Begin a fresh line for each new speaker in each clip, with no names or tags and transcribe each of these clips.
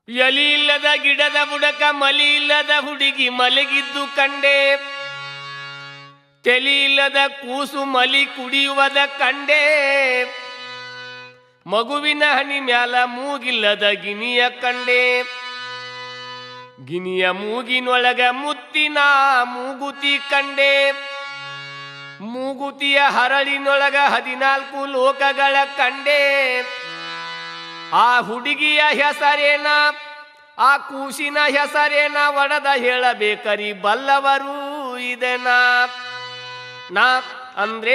ಎಲಿ ಇಲ್ಲದ ಗಿಡದ ಬುಡಕ ಮಲಿ ಇಲ್ಲದ ಹುಡುಗಿ ಮಲಗಿದ್ದು ಕಂಡೆ ತೆಲಿ ಇಲ್ಲದ ಕೂಸು ಮಲಿ ಕುಡಿಯುವದ ಕಂಡೆ ಮಗುವಿನ ಹನಿ ಮ್ಯಾಲ ಮೂಗಿಲ್ಲದ ಗಿನಿಯ ಕಂಡೆ ಗಿನಿಯ ಮೂಗಿನೊಳಗ ಮುತ್ತಿನ ಮೂಗುತಿ ಕಂಡೆ ಮೂಗುತಿಯ ಹರಳಿನೊಳಗ ಹದಿನಾಲ್ಕು ಲೋಕಗಳ ಕಂಡೆ ಆ ಹುಡುಗಿಯ ಹೆಸರೇನ ಆ ಕೂಸಿನ ಹೆಸರೇನ ಒಡದ ಹೇಳಬೇಕರಿ ಬಲ್ಲವರು ಇದೆನ ನಾ ಅಂದ್ರೆ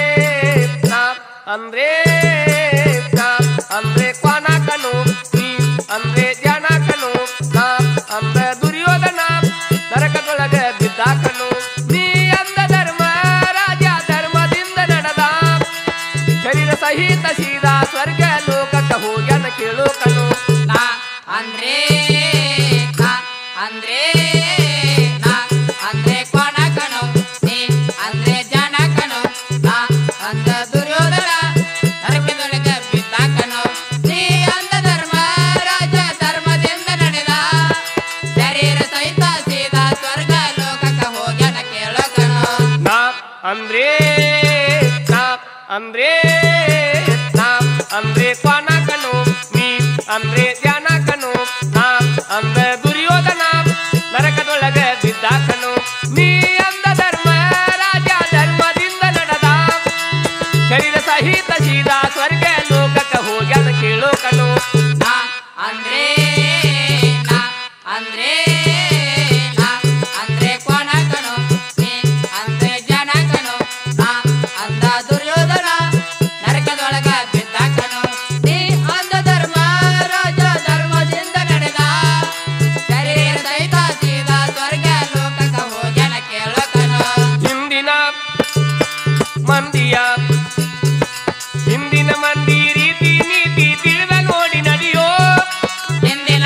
ನಾ ಅಂದ್ರೆ ನಾ ಅಂದ್ರೆ ಕ್ವಾನಾಕನು ನೀ ಅಂದ್ರೆ ಜಾಣಕನು ನಾ ಅಂದ್ರೆ ದುರ್ಯೋಧನ ನರಕದೊಳಗ ಬಿದ್ದಾಕನು ನೀ ಅಂದ ಧರ್ಮ ರಾಜ ಧರ್ಮದಿಂದ ನಡೆದ ಶರೀರ ಸಹಿತ ಸೀದಾ ಸ್ವರ್ಗ ಲೋಕಕ್ಕೆ ಹೋಗ್ಯಾನ ಕೇಳೋಕನು
ನಾ ಅಂದ್ರೆ ನಾ ಅಂದ್ರೆ ನಾ ಅಂದ್ರೆ ಕೊಣಕನು ನೀ ಅಂದ್ರೆ ಜನಕನು ನಾ ಅಂದ ದುರ್ಯೋಧನ ನರಕದೊಳಗ ಬಿದ್ದಾಕನು ನೀ ಅಂದ ಧರ್ಮ ರಾಜ ಧರ್ಮದಿಂದ ನಡೆದ ಶರೀರ ಸಹಿತ ಸೀದಾ ಸ್ವರ್ಗ ಲೋಕಕ್ಕೆ ಹೋಗ್ಯಾನ ಕೇಳಕನು
ನಾ ಅಂದ್ರೆ ನಾ ಅಂದ್ರೆ ನಾ ಅಂದ್ರೆ ಕ್ವಾನಾಕನು ನೀ ಅಂದ್ರೆ ಧ್ಯಾನಕನು ನಾ ಅಂದ ದುರ್ಯೋಧನ ನರಕದೊಳಗ ಬಿದ್ದಾಕನು ನೀ ಅಂದ ಧರ್ಮ ರಾಜ ಧರ್ಮದಿಂದ ನಡೆದ ಶರೀರ ಸಹಿತ ಸೀದಾ ಸ್ವರ್ಗ ಲೋಕಕ್ಕೆ ಹೋಗ್ಯಾನ ಕೇಳೋಕನು
ನಾ ಅಂದ್ರೆ ನಾ ಅಂದ್ರೆ ನಾ ಅಂದ್ರೆ ಕೊಣಕನು ನೀ ಅಂದ್ರೆ ಜನಕನು ನಾ ಅಂದ ದುರ್ಯೋಧನ ನರಕದೊಳಗ ಬಿದ್ದಾಕನು ನೀ ಅಂದ ಧರ್ಮ ರಾಜ ಧರ್ಮದಿಂದ ನಡೆದ ಶರೀರ ಸಹಿತ ಸೀದಾ ಸ್ವರ್ಗ ಲೋಕಕ್ಕೆ ಹೋಗ್ಯಾನ ಕೇಳಕನು
ಹಿಂದಿನ ಮಂದಿಯ ಹಿಂದಿನ ಮಂದಿ ರೀತಿ ನೀತಿ ತಿಳಿದ ನೋಡಿ ನಡೆಯೋ
ಹಿಂದಿನ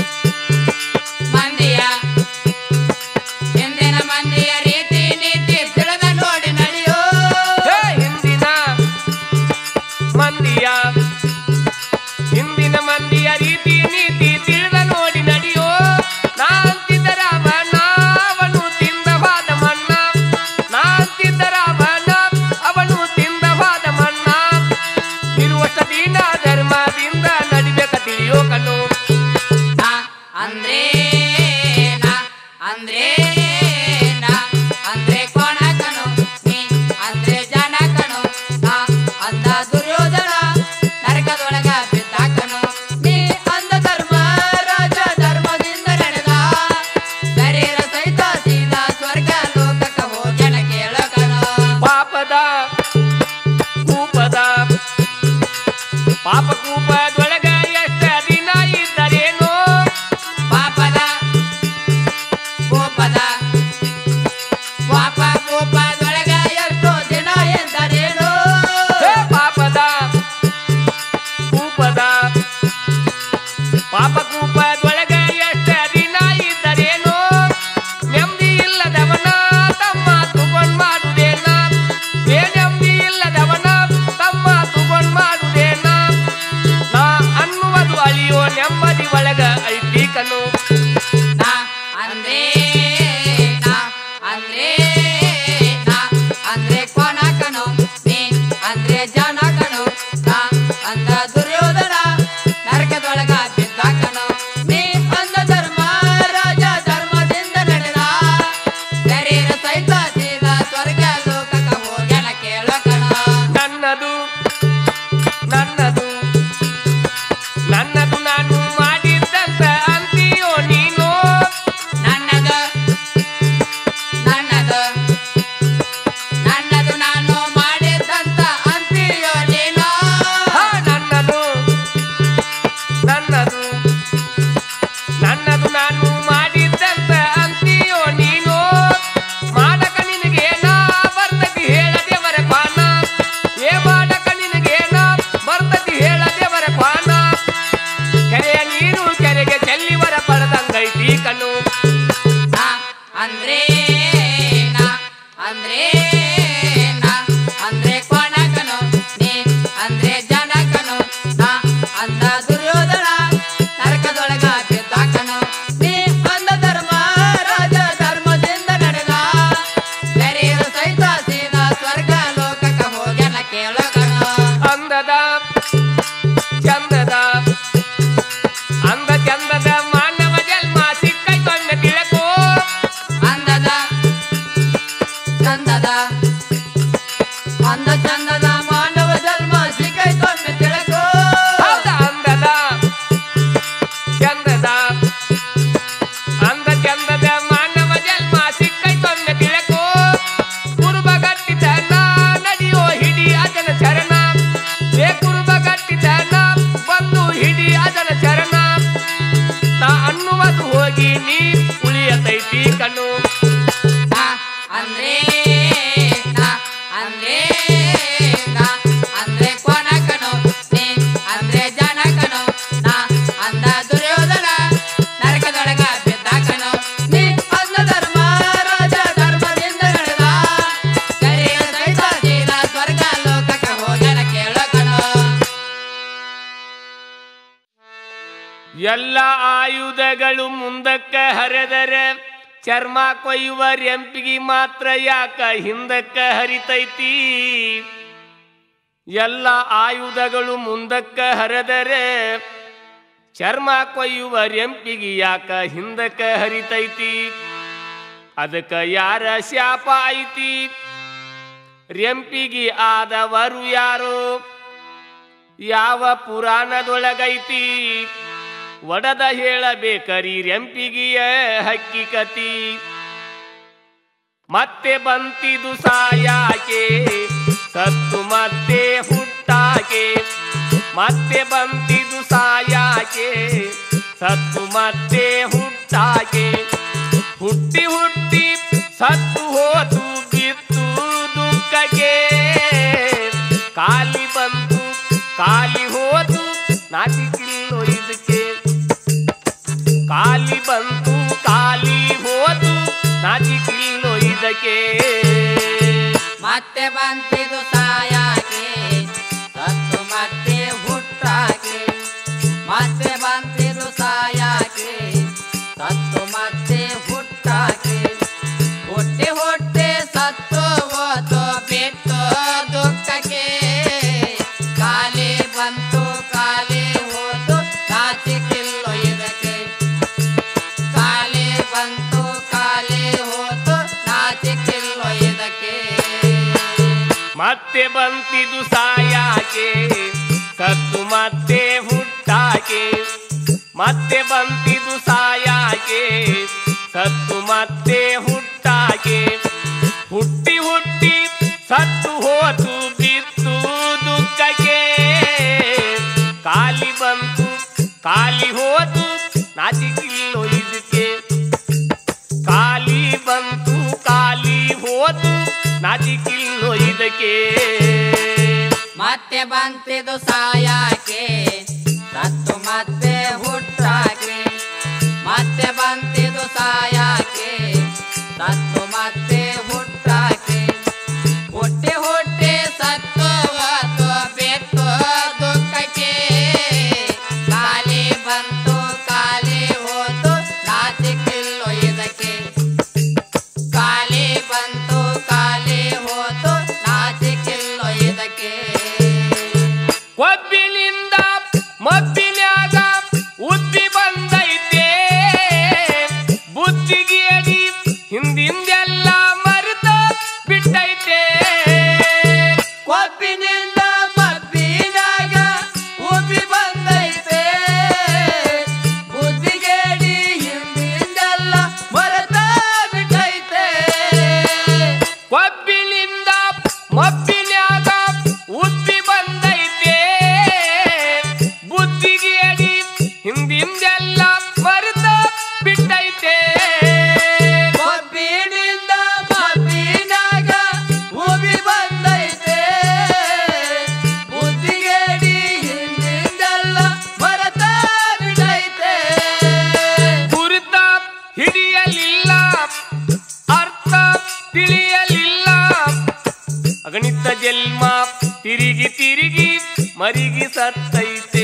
ಮಂದಿಯ ಹಿಂದಿನ ಮಂದಿಯ ರೀತಿ ನೀತಿ ತಿಳಿದ ನೋಡಿ ನಡೆಯೋ
ಹೇ ಹಿಂದಿನ ಮಂದಿಯ ಹಿಂದಿನ ಮಂದಿಯ ರೀತಿ ನೀತಿ ತಿಳಿದ ನೋಡಿ ನಡೆಯೋ ನಾಂತಿದ್ದ ರಾಮನ ಅವನು ತಿಂದವಾದ ಮಣ್ಣ ನಾಂತಿದ್ದ ರಾಮನ ಅವನು ತಿಂದವಾದ ಮಣ್ಣ ಇರುವಷ್ಟ ದಿನ ಧರ್ಮದಿಂದ ನಡಿಬೇಕ ತಿಳಿಯೋ ಕಣ್ಣು
ನಾ ಅಂದ್ರೆ ನಾ ಅಂದ್ರೆ ನಾ ಅಂದ್ರೆ ಕೊಣಕನು ನೀ ಅಂದ್ರೆ ಜನಕನು ನಾ ಅಂದ ದುರ್ಯೋಧನ ನರಕದೊಳಗ ಬಿದ್ದಾಕನು ನೀ ಅಂದ ಧರ್ಮ ರಾಜ ಧರ್ಮದಿಂದ ನಡೆದ ಶರೀರ ಸಹಿತ ಸೀದಾ ಸ್ವರ್ಗ ಲೋಕಕ್ಕೆ ಹೋಗ್ಯಾನ ಕೇಳಕನು
ಪಾಪದ ಕೂಪದ ಪಾಪ ಕೂಪದೊಳಗ ಎಷ್ಟ ದಿನ ಇದ್ದರೇನೋ
ಪಾಪದ ಕೋಪದ ಪಾಪ ಕೋಪದೊಳಗ ಎಷ್ಟೋ ದಿನ ಎಂದರೇನು
ಹೇ ಪಾಪದ ಕೂಪದ ಪಾಪ ಕೂಪದೊಳಗ ಎಷ್ಟ ದಿನ ಇದ್ದರೇನೋ ನೆಮ್ಮದಿ ಇಲ್ಲದವನ ತಮ್ಮ ತುಗೊಂಡ್ ಮಾಡುದೇನ ಏ ನೆಮ್ಮದಿ ಇಲ್ಲದವನ ತಮ್ಮ ತುಗೊಂಡ್ ಮಾಡುದೇನ ನಾ ಅನ್ನುವುದು ಅಳಿಯೋ ನೆಮ್ಮದಿ ಒಳಗ ಐತಿ ಕನು
ನಾ ಅಂದ್ರೆ ನಾ ಅಂದ್ರೆ ನಾ ಅಂದ್ರೆ ಕೊನಕನು ನೀ ಅಂದ್ರೆ ಜನಕನು ನಾ ಅಂದ ದುರ್ಯೋಧನ ನರಕದೊಳಗ ಬಿದ್ದಾಕನು ನೀ ಅಂದ ಧರ್ಮ ರಾಜ ಧರ್ಮದಿಂದ ನಡೆದ ಶರೀರ ಸಹಿತ ಸೀದಾ ಸ್ವರ್ಗ ಲೋಕಕ್ಕೆ ಹೋಗ್ಯಾನ ಕೇಳಕನು
ನನ್ನದು ನನ್ನದು ನನ್ನದು ನಾನು ಮಾಡಿದ್ದಂತ ಅಂತೀಯೋ ನೀನು
ನನ್ನದು ನನ್ನದು ನನ್ನದು ಅಂದ ಚಂದದ ಮಾನವ ಜನ್ಮ ಸಿಕ್ಕೈತೊಮ್ಮೆ ತಿಳಕೋ
ಹೌದ ಅಂದದ ಚಂದದ ಅಂದ ಚಂದದ ಮಾನವ ಜನ್ಮ ಸಿಕ್ಕೈತೊಮ್ಮೆ ತಿಳಕೋ ಕುರುಬಗಟ್ಟಿದ ನಾ ನಡೆಯೋ ಹಿಡಿ ಅದನ ಚರಣ ಏ ಕುರುಬಗಟ್ಟಿದ ನಾ ಬಂದು ಹಿಡಿ ಅದನ ಚರಣ ನಾ ಅನ್ನುವುದು ಹೋಗಿ ನೀ ಉಳಿಯತೈತಿ ಕಣ್ಣು
ನಾ ಅಂದ್ರೆ ನಾ ಅಂದ್ರೆ ನಾ ಅಂದ್ರೆ ಕೊನಕನು ನೀ ಅಂದ್ರೆ ಜನಕನು ನಾ ಅಂದ ದುರ್ಯೋಧನ ನರಕದೊಳಗ ಬಿದ್ದಾಕನು ನೀ ಅಂದ ಧರ್ಮ ರಾಜ ಧರ್ಮದಿಂದ ನಡೆದ ಸರಿಯ ಸಹಿತ ಜೀನ ಸ್ವರ್ಗ ಲೋಕಕ್ಕೆ ಹೋಗನ ಕೇಳಕನು
ಎಲ್ಲ ಆಯುಧಗಳು ಮುಂದಕ್ಕ ಹರಿದರೆ ಚರ್ಮ ಕೊಯ್ಯುವ ರೆಂಪಿಗೆ ಮಾತ್ರ ಯಾಕ ಹಿಂದಕ್ಕ ಹರಿತೈತಿ ಎಲ್ಲ ಆಯುಧಗಳು ಮುಂದಕ್ಕ ಹರಿದರೆ ಚರ್ಮ ಕೊಯ್ಯುವ ರೆಂಪಿಗೆ ಯಾಕ ಹಿಂದಕ್ಕ ಹರಿತೈತಿ ಅದಕ್ಕ ಯಾರ ಶಾಪ ಐತಿ ರೆಂಪಿಗೆ ಆದವರು ಯಾರು ಯಾವ ಪುರಾಣದೊಳಗೈತಿ ಒಡದ ಹೇಳಬೇಕರಿ ರೆಂಪಿಗಿಯ ಹಕ್ಕಿಕತಿ ಮತ್ತೆ ಬಂತಿದು ಸಾಯಾಕೆ ಸತ್ತು ಮತ್ತೆ ಹುಟ್ಟಾಕೆ ಮತ್ತೆ ಬಂತಿದು ಸಾಯಾಕೆ ಸತ್ತು ಮತ್ತೆ ಹುಟ್ಟಾಕೆ ಹುಟ್ಟಿ ಹುಟ್ಟಿ ಸತ್ತು ಹೋತು ಬಿತ್ತು ದುಃಖಕ್ಕೆ ಕಾಲಿ ಬಂತು ಕಾಲಿ ಹೋತು ನಾಚಿಕಿಲ್ಲೋ ಇದಕ್ಕೆ ಕಾಲಿ ಬಂತು ಕಾಲಿ ಹೋತು ನಾಚಿಕಿಲ್ಲೋ ಇದಕ್ಕೆ
ಮತ್ತೆ ಬಂತಿದು ಸಾಯಾಕೆ ಸತ್ತು ಮತ್ತೆ ಹುಟ್ಟಾಕೆ ಮತ್ತೆ ಬಂತಿದು ಸಾಯಾಕೆ ಸತ್ತು ಮತ್ತೆ ಹುಟ್ಟಾಕೆ ಹುಟ್ಟಿ ಹುಟ್ಟಿ ಸತ್ತು ಹೋತು ಬಿತ್ತು ದುಃಖಕ್ಕೆ ಕಾಲಿ ಬಂತು ಕಾಲಿ ಹೋತು ನಾಚಿಕಿಲ್ಲೋ ಇದಕ್ಕೆ ಕಾಲಿ ಬಂತು ಕಾಲಿ ಹೋತು ನಾಚಿಕಿಲ್ಲೋ ಇದಕ್ಕೆ
ಮತ್ತೆ ಬಂತಿದು ಸಾಯಾಕೆ ಸತ್ತು ಮತ್ತೆ ಹುಟ್ಟಾಕೆ ಮತ್ತೆ ಬಂತಿದು ಸಾಯಾಕೆ ಸತ್ತು ಮತ್ತೆ ಹುಟ್ಟಾಕೆ ಹುಟ್ಟಿ ಹುಟ್ಟಿ ಸತ್ತು ಹೋತು ಬಿತ್ತು ದುಃಖಕ್ಕೆ ಕಾಲಿ ಬಂತು ಕಾಲಿ ಹೋತು ನಾಚಿಕಿಲ್ಲೋ ಇದಕ್ಕೆ ಕಾಲಿ ಬಂತು ಕಾಲಿ ಹೋತು ನಾಚಿಕಿಲ್ಲೋ ಇದಕ್ಕೆ
ಮತ್ತೆ ಬಂತಿದು ಸಾಯಾಕೆ ಸತ್ತು ಮತ್ತೆ ಹುಟ್ಟಾಕೆ ಮತ್ತೆ ಬಂತಿದು ಸಾಯಾಕೆ ಸತ್ತು ಮತ್ತೆ ಹುಟ್ಟಾಕೆ ಹುಟ್ಟಿ ಹುಟ್ಟಿ ಸತ್ತು ಹೋತು ಬಿತ್ತು ದುಃಖಕ್ಕೆ ಕಾಲಿ ಬಂತು ಕಾಲಿ ಹೋತು ನಾಚಿಕಿಲ್ಲೋ ಇದಕ್ಕೆ ಕಾಲಿ ಬಂತು ಕಾಲಿ ಹೋತು ನಾಚಿಕಿಲ್ಲೋ ಇದಕ್ಕೆ
ಕೊಬ್ಬಿನಿಂದ ಮಬ್ಬಿನ್ಯಾಗ ಉದ್ದಿ ಬಂದೈತೆ ಬುದ್ಧಿಗೆ ಅಡಿ ಹಿಂದಿಂದೆಲ್ಲ ಮರೆತ ಬಿಟ್ಟೈತೆ
ಕೊಬ್ಬಿನಿಂದ ಮಬ್ಬಿನಾಗ ಉಬ್ಬಿ ಬಂದೈತೆ ಬುದ್ಧಿಗೇಡಿ ಹಿಂದಿಂದೆಲ್ಲ ಮರೆತ ಬಿಟ್ಟೈತೆ
ಕೊಬ್ಬಿನಿಂದ ಮಬ್ಬಿನ್ಯಾಗ ಉದ್ದಿ ಬಂದೈತೆ ಬುದ್ಧಿಗೆ ಅಡಿ ಹಿಂದಿಂದೆಲ್ಲ ಮರೆತ ಬಿಟ್ಟೈತೆ
ಕೊಬ್ಬಿನಿಂದ ಮಬ್ಬಿನಾಗ ಉಬ್ಬಿ ಬಂದೈತೆ ಬುದ್ಧಿಗೇಡಿ ಹಿಂದಿಂದೆಲ್ಲ ಮರೆತ ಬಿಟ್ಟೈತೆ
ಗುರುತ ಹಿಡಿಯಲಿಲ್ಲ ಅರ್ಥ ತಿಳಿಯಲಿಲ್ಲ ಅಗಣಿತ ಜನ್ಮ ತಿರುಗಿ ತಿರುಗಿ ಮರಿಗಿ ಸತ್ತೈತೆ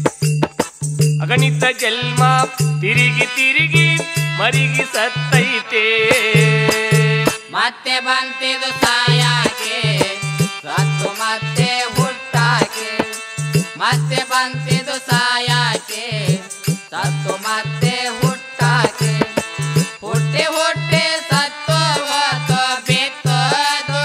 ಅಗಣಿತ ಜನ್ಮ ತಿರುಗಿ ತಿರುಗಿ ಮರಿಗಿ ಸತ್ತೈತೆ
ಮತ್ತೆ ಬಂತಿದು ಸಾಯಾಕೆ ಸತ್ತು ಮತ್ತೆ ಹುಟ್ಟಾಕೆ ಮತ್ತೆ ಬಂತಿದು ಸಾಯಾಕೆ ಸತ್ತು ಮತ್ತೆ ಹುಟ್ಟಾಕೆ ಹುಟ್ಟಿ ಹುಟ್ಟಿ ಸತ್ತು ಹೋತು ಬಿತ್ತು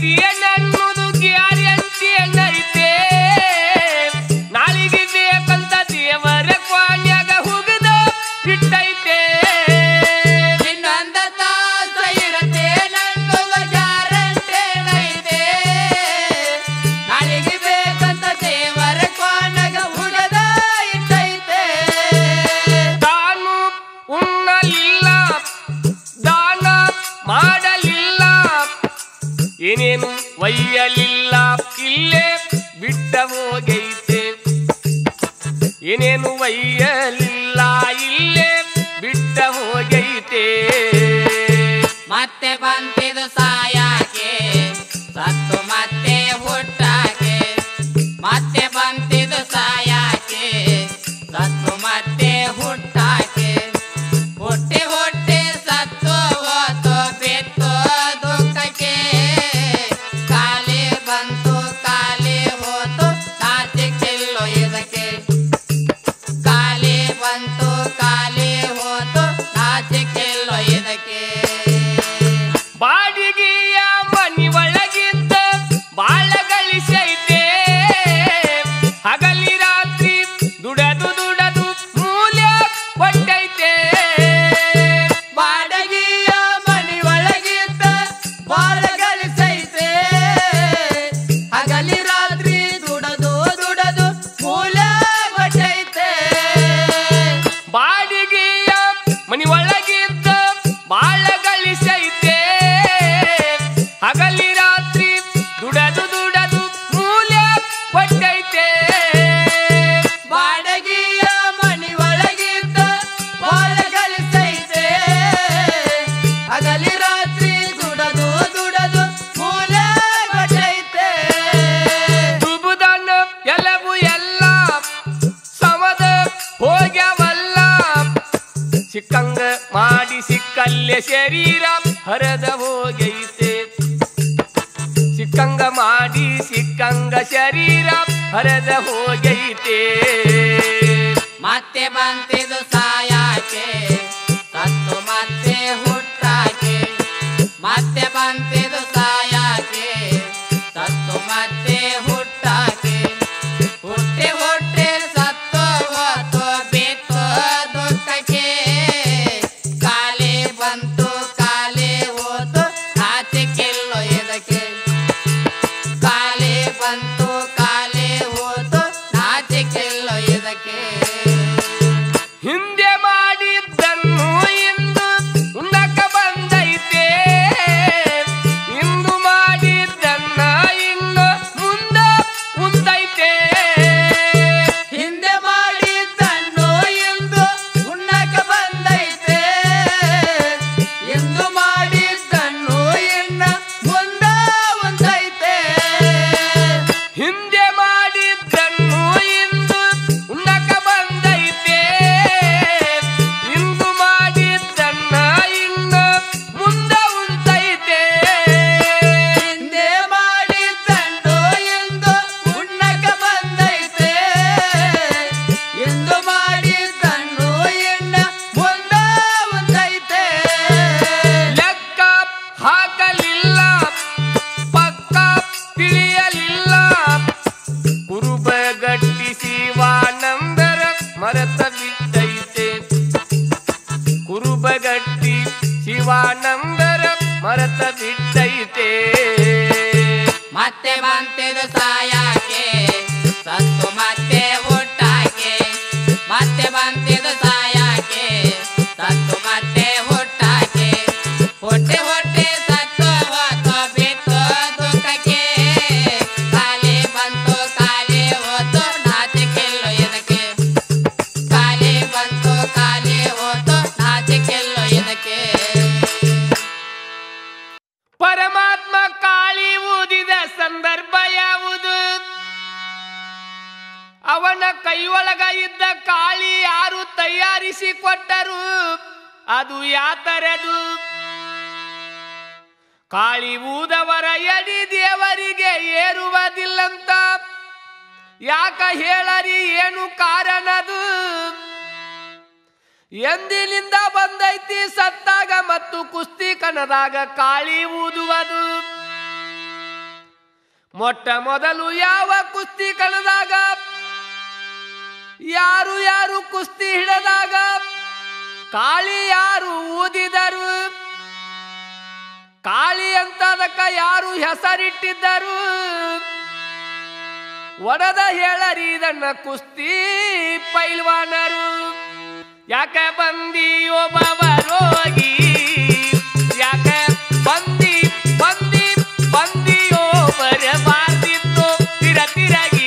ಏನನ್ನುವುದು ಗ್ಯಾರಂಟಿ ಏನೈತೆ ನಾಳಿಗೆ ಬೇಕಂತ ದೇವರ ಕ್ವಾಣ್ಯಾಗ ಹುಗಿದ ಬಿಟ್ಟೈತೆ
ಇನ್ನೊಂದ ತಾಸ ಇರತ್ತೆ ನನ್ನದು ಗ್ಯಾರಂಟಿ ನೈತೆ ನಾಳೆಗೆ ಬೇಕಂತ ದೇವರ ಕೋಣಗ ಹುಗದ ಇಟ್ಟೈತೆ
ತಾನು ಉಣ್ಣಲಿಲ್ಲ ದಾನ ಮಾಡಲಿಲ್ಲ ಏನೇನು ಒಯ್ಯಲಿಲ್ಲ ಇಲ್ಲೇ ಬಿಟ್ಟ ಹೋಗೈತೆ ಏನೇನು ಒಯ್ಯಲಿಲ್ಲ ಇಲ್ಲೇ ಬಿಟ್ಟ ಹೋಗೈತೆ
ಮತ್ತೆ ಬಂತಿದು ಸಾಯಾಕೆ ಸತ್ತು ಮತ್ತೆ ಹುಟ್ಟಾಕೆ ಮತ್ತೆ ಬಂತಿದು ಸಾಯಾಕೆ ಸತ್ತು ಮತ್ತೆ ಹುಟ್ಟಾಕೆ ಹುಟ್ಟಿ ಹುಟ್ಟಿ ಸತ್ತು ಹೋತು ಬಿತ್ತು ದುಃಖಕ್ಕೆ ಕಾಲಿ ಬಂತು ಕಾಲಿ ಹೋತು ನಾಚಿಕೆಲ್ಲೋ ಇದಕ್ಕೆ ಕಾಲಿ ಬಂತು ಕಾಲಿ ಹೋತು ನಾಚಿಕೆಲ್ಲೋ ಇದಕ್ಕೆ
ಬಾಡಿಗೆಯ ಮನಿ ಒಳಗಿದ್ದ ಬಾಳ ಗಳಿಸೈತೆ ಹಗಲಿ ರಾತ್ರಿ ದುಡದು ದುಡದು ಮೂಲ್ಯ ಕೊಟ್ಟೈತೆ
ಬಾಡಗಿಯ ಮನಿ ಒಳಗಿದ್ದ ಬಾಳ ಗಳಿಸೈತೆ ಹಗಲಿ ರಾತ್ರಿ ದುಡದು ದುಡದು ಮೂಲ ಗೊಟ್ಟೈತೆ
ಬಾಡಿಗೆಯ ಮನಿ ಒಳಗಿದ್ದ ಬಾಳ ಗಳಿಸೈತೆ ಹಗಲಿ ರಾತ್ರಿ ದುಡದು ದುಡದು ಮೂಲ್ಯ ಕೊಟ್ಟೈತೆ
ಬಾಡಗಿಯ ಮನಿ ಒಳಗಿದ್ದ ಬಾಳ ಗಳಿಸೈತೆ ಹಗಲಿ ರಾತ್ರಿ ದುಡದು ದುಡದು ಮೂಲ ಗೊಟ್ಟೈತೆ
ದುಬುದನ ಎಲ್ಲವೂ ಎಲ್ಲ ಸಮದ ಹೋಗ್ಯವಲ್ಲ ಸಿಕ್ಕಂಗ ಮಾಡಿ ಸಿಕ್ಕಲ್ಲೇ ಶರೀರ ಹರದ ಹೋಗೈತೆ ಸಿಕ್ಕಂಗ ಮಾಡಿ ಸಿಕ್ಕಂಗ ಶರೀರ ಹರದ ಹೋಗೈತೆ
ಮತ್ತೆ ಬಂತಿದು ಸಾಯಾಕೆ ಸತ್ತು ಮತ್ತೆ ಹುಟ್ಟಾಕೆ ಮತ್ತೆ ಬಂತಿದು ಸಾಯಾಕೆ ಸತ್ತು ಮತ್ತೆ ಹುಟ್ಟಾಕೆ ಹುಟ್ಟಿ ಹುಟ್ಟಿ ಸತ್ತು ಹೋತು ಬಿತ್ತು ದುಃಖಕ್ಕೆ ಕಾಲಿ ಬಂತು ಕಾಲಿ ಹೋತು ನಾಚಿಕೆಲ್ಲೋ ಇದಕ್ಕೆ ಕಾಲಿ ಬಂತು ಕಾಲಿ ಹೋತು ನಾಚಿಕೆಲ್ಲೋ ಇದಕ್ಕೆ
ಹಿಂದೆ ಮಾಡಿದ್ದನ್ನು ಇಂದು ಉಣ್ಣಕ ಬಂದೈತೆ ಇಂದು ಮಾಡಿದ್ದನ್ನ ಇನ್ನು ಮುಂದ ಉಂದೈತೆ
ಹಿಂದೆ ಮಾಡಿದ್ದನ್ನು ಎಂದು ಉಣ್ಣಕ ಬಂದೈತೆ ಎಂದು ಮಾಡಿದ್ದನ್ನು ಇನ್ನ ಮುಂದ ಒಂದೈತೆ
ಹಿಂದೆ ಮಾಡಿದ್ದನ್ನು ಇಂದು ಉಣ್ಣಕ ಬಂದೈತೆ ಇಂದು ಮಾಡಿದ್ದನ್ನ ಇನ್ನು ಮುಂದ ಉಂದೈತೆ
ಹಿಂದೆ ಮಾಡಿದ್ದನ್ನು ಎಂದು ಉಣ್ಣಕ ಬಂದೈತೆ ಎಂದು ಮಾಡಿದ್ದನ್ನು ಇನ್ನ ಮುಂದ ಒಂದೈತೆ
ಲೆಕ್ಕ ಹಾಕಲಿಲ್ಲ ಪಕ್ಕ ತಿಳಿಯಲಿಲ್ಲ ಕುರುಬ ಗಟ್ಟಿಸಿ ವಾನಂದರ ಮರತ ಬಿಟ್ಟೈತೆ ಕುರುಬ ಗಟ್ಟಿ ಶಿವಾನಂದರ ಮರತ ಬಿಟ್ಟೈತೆ
ಮತ್ತೆ ಬಂತಿದು ಸಾಯಾಕೆ ಸತ್ತು ಮತ್ತೆ ಹುಟ್ಟಾಕೆ ಮತ್ತೆ ಬಂತಿದು ಸಾಯಾಕೆ ಸತ್ತು ಮತ್ತೆ ಹುಟ್ಟಾಕೆ ಹುಟ್ಟಿ ಹುಟ್ಟಿ ಸತ್ತು ಹೋತು ಬಿತ್ತು ದುಃಖಕ್ಕೆ ಕಾಲಿ ಬಂತು ಕಾಲಿ ಹೋತು ನಾಚಿಕೆಲ್ಲೋ ಇದಕ್ಕೆ ಕಾಲಿ ಬಂತು ಕಾಲಿ ಹೋತು ನಾಚಿಕೆಲ್ಲೋ ಇದಕ್ಕೆ
ಪರಮಾತ್ಮ ಕಾಳಿ ಊದಿದ ಸಂದರ್ಭ ಯಾವುದು ಅವನ ಕೈಯೊಳಗ ಇದ್ದ ಕಾಳಿ ಯಾರು ತಯಾರಿಸಿ ಕೊಟ್ಟರು ಅದು ಯಾತರದು ಕಾಳಿ ಊದವರ ಎಡಿ ದೇವರಿಗೆ ಏರುವುದಿಲ್ಲಂತ ಯಾಕ ಹೇಳರಿ ಏನು ಕಾರಣದು ಎಂದಿನಿಂದ ಬಂದೈತಿ ಸತ್ತಾಗ ಮತ್ತು ಕುಸ್ತಿ ಕಣದಾಗ ಕಾಳಿ ಊದುವುದು ಮೊಟ್ಟ ಮೊದಲು ಯಾವ ಕುಸ್ತಿ ಕಣದಾಗ ಯಾರು ಯಾರು ಕುಸ್ತಿ ಹಿಡದಾಗ ಕಾಳಿ ಯಾರು ಊದಿದರು ಕಾಳಿ ಅಂತ ಅದಕ್ಕ ಯಾರು ಹೆಸರಿಟ್ಟಿದ್ದರು ಒಡದ ಹೇಳರಿ ಇದನ್ನ ಕುಸ್ತಿ ಪೈಲ್ವಾನರು ಯಾಕ ಬಂದಿಯೋ ರೋಗಿ ಯಾಕ ಬಂದಿ ಬಂದಿ ಬಂದಿಯೋ ಬರಬಾರ್ದಿತ್ತು ತಿರ ತಿರಗಿ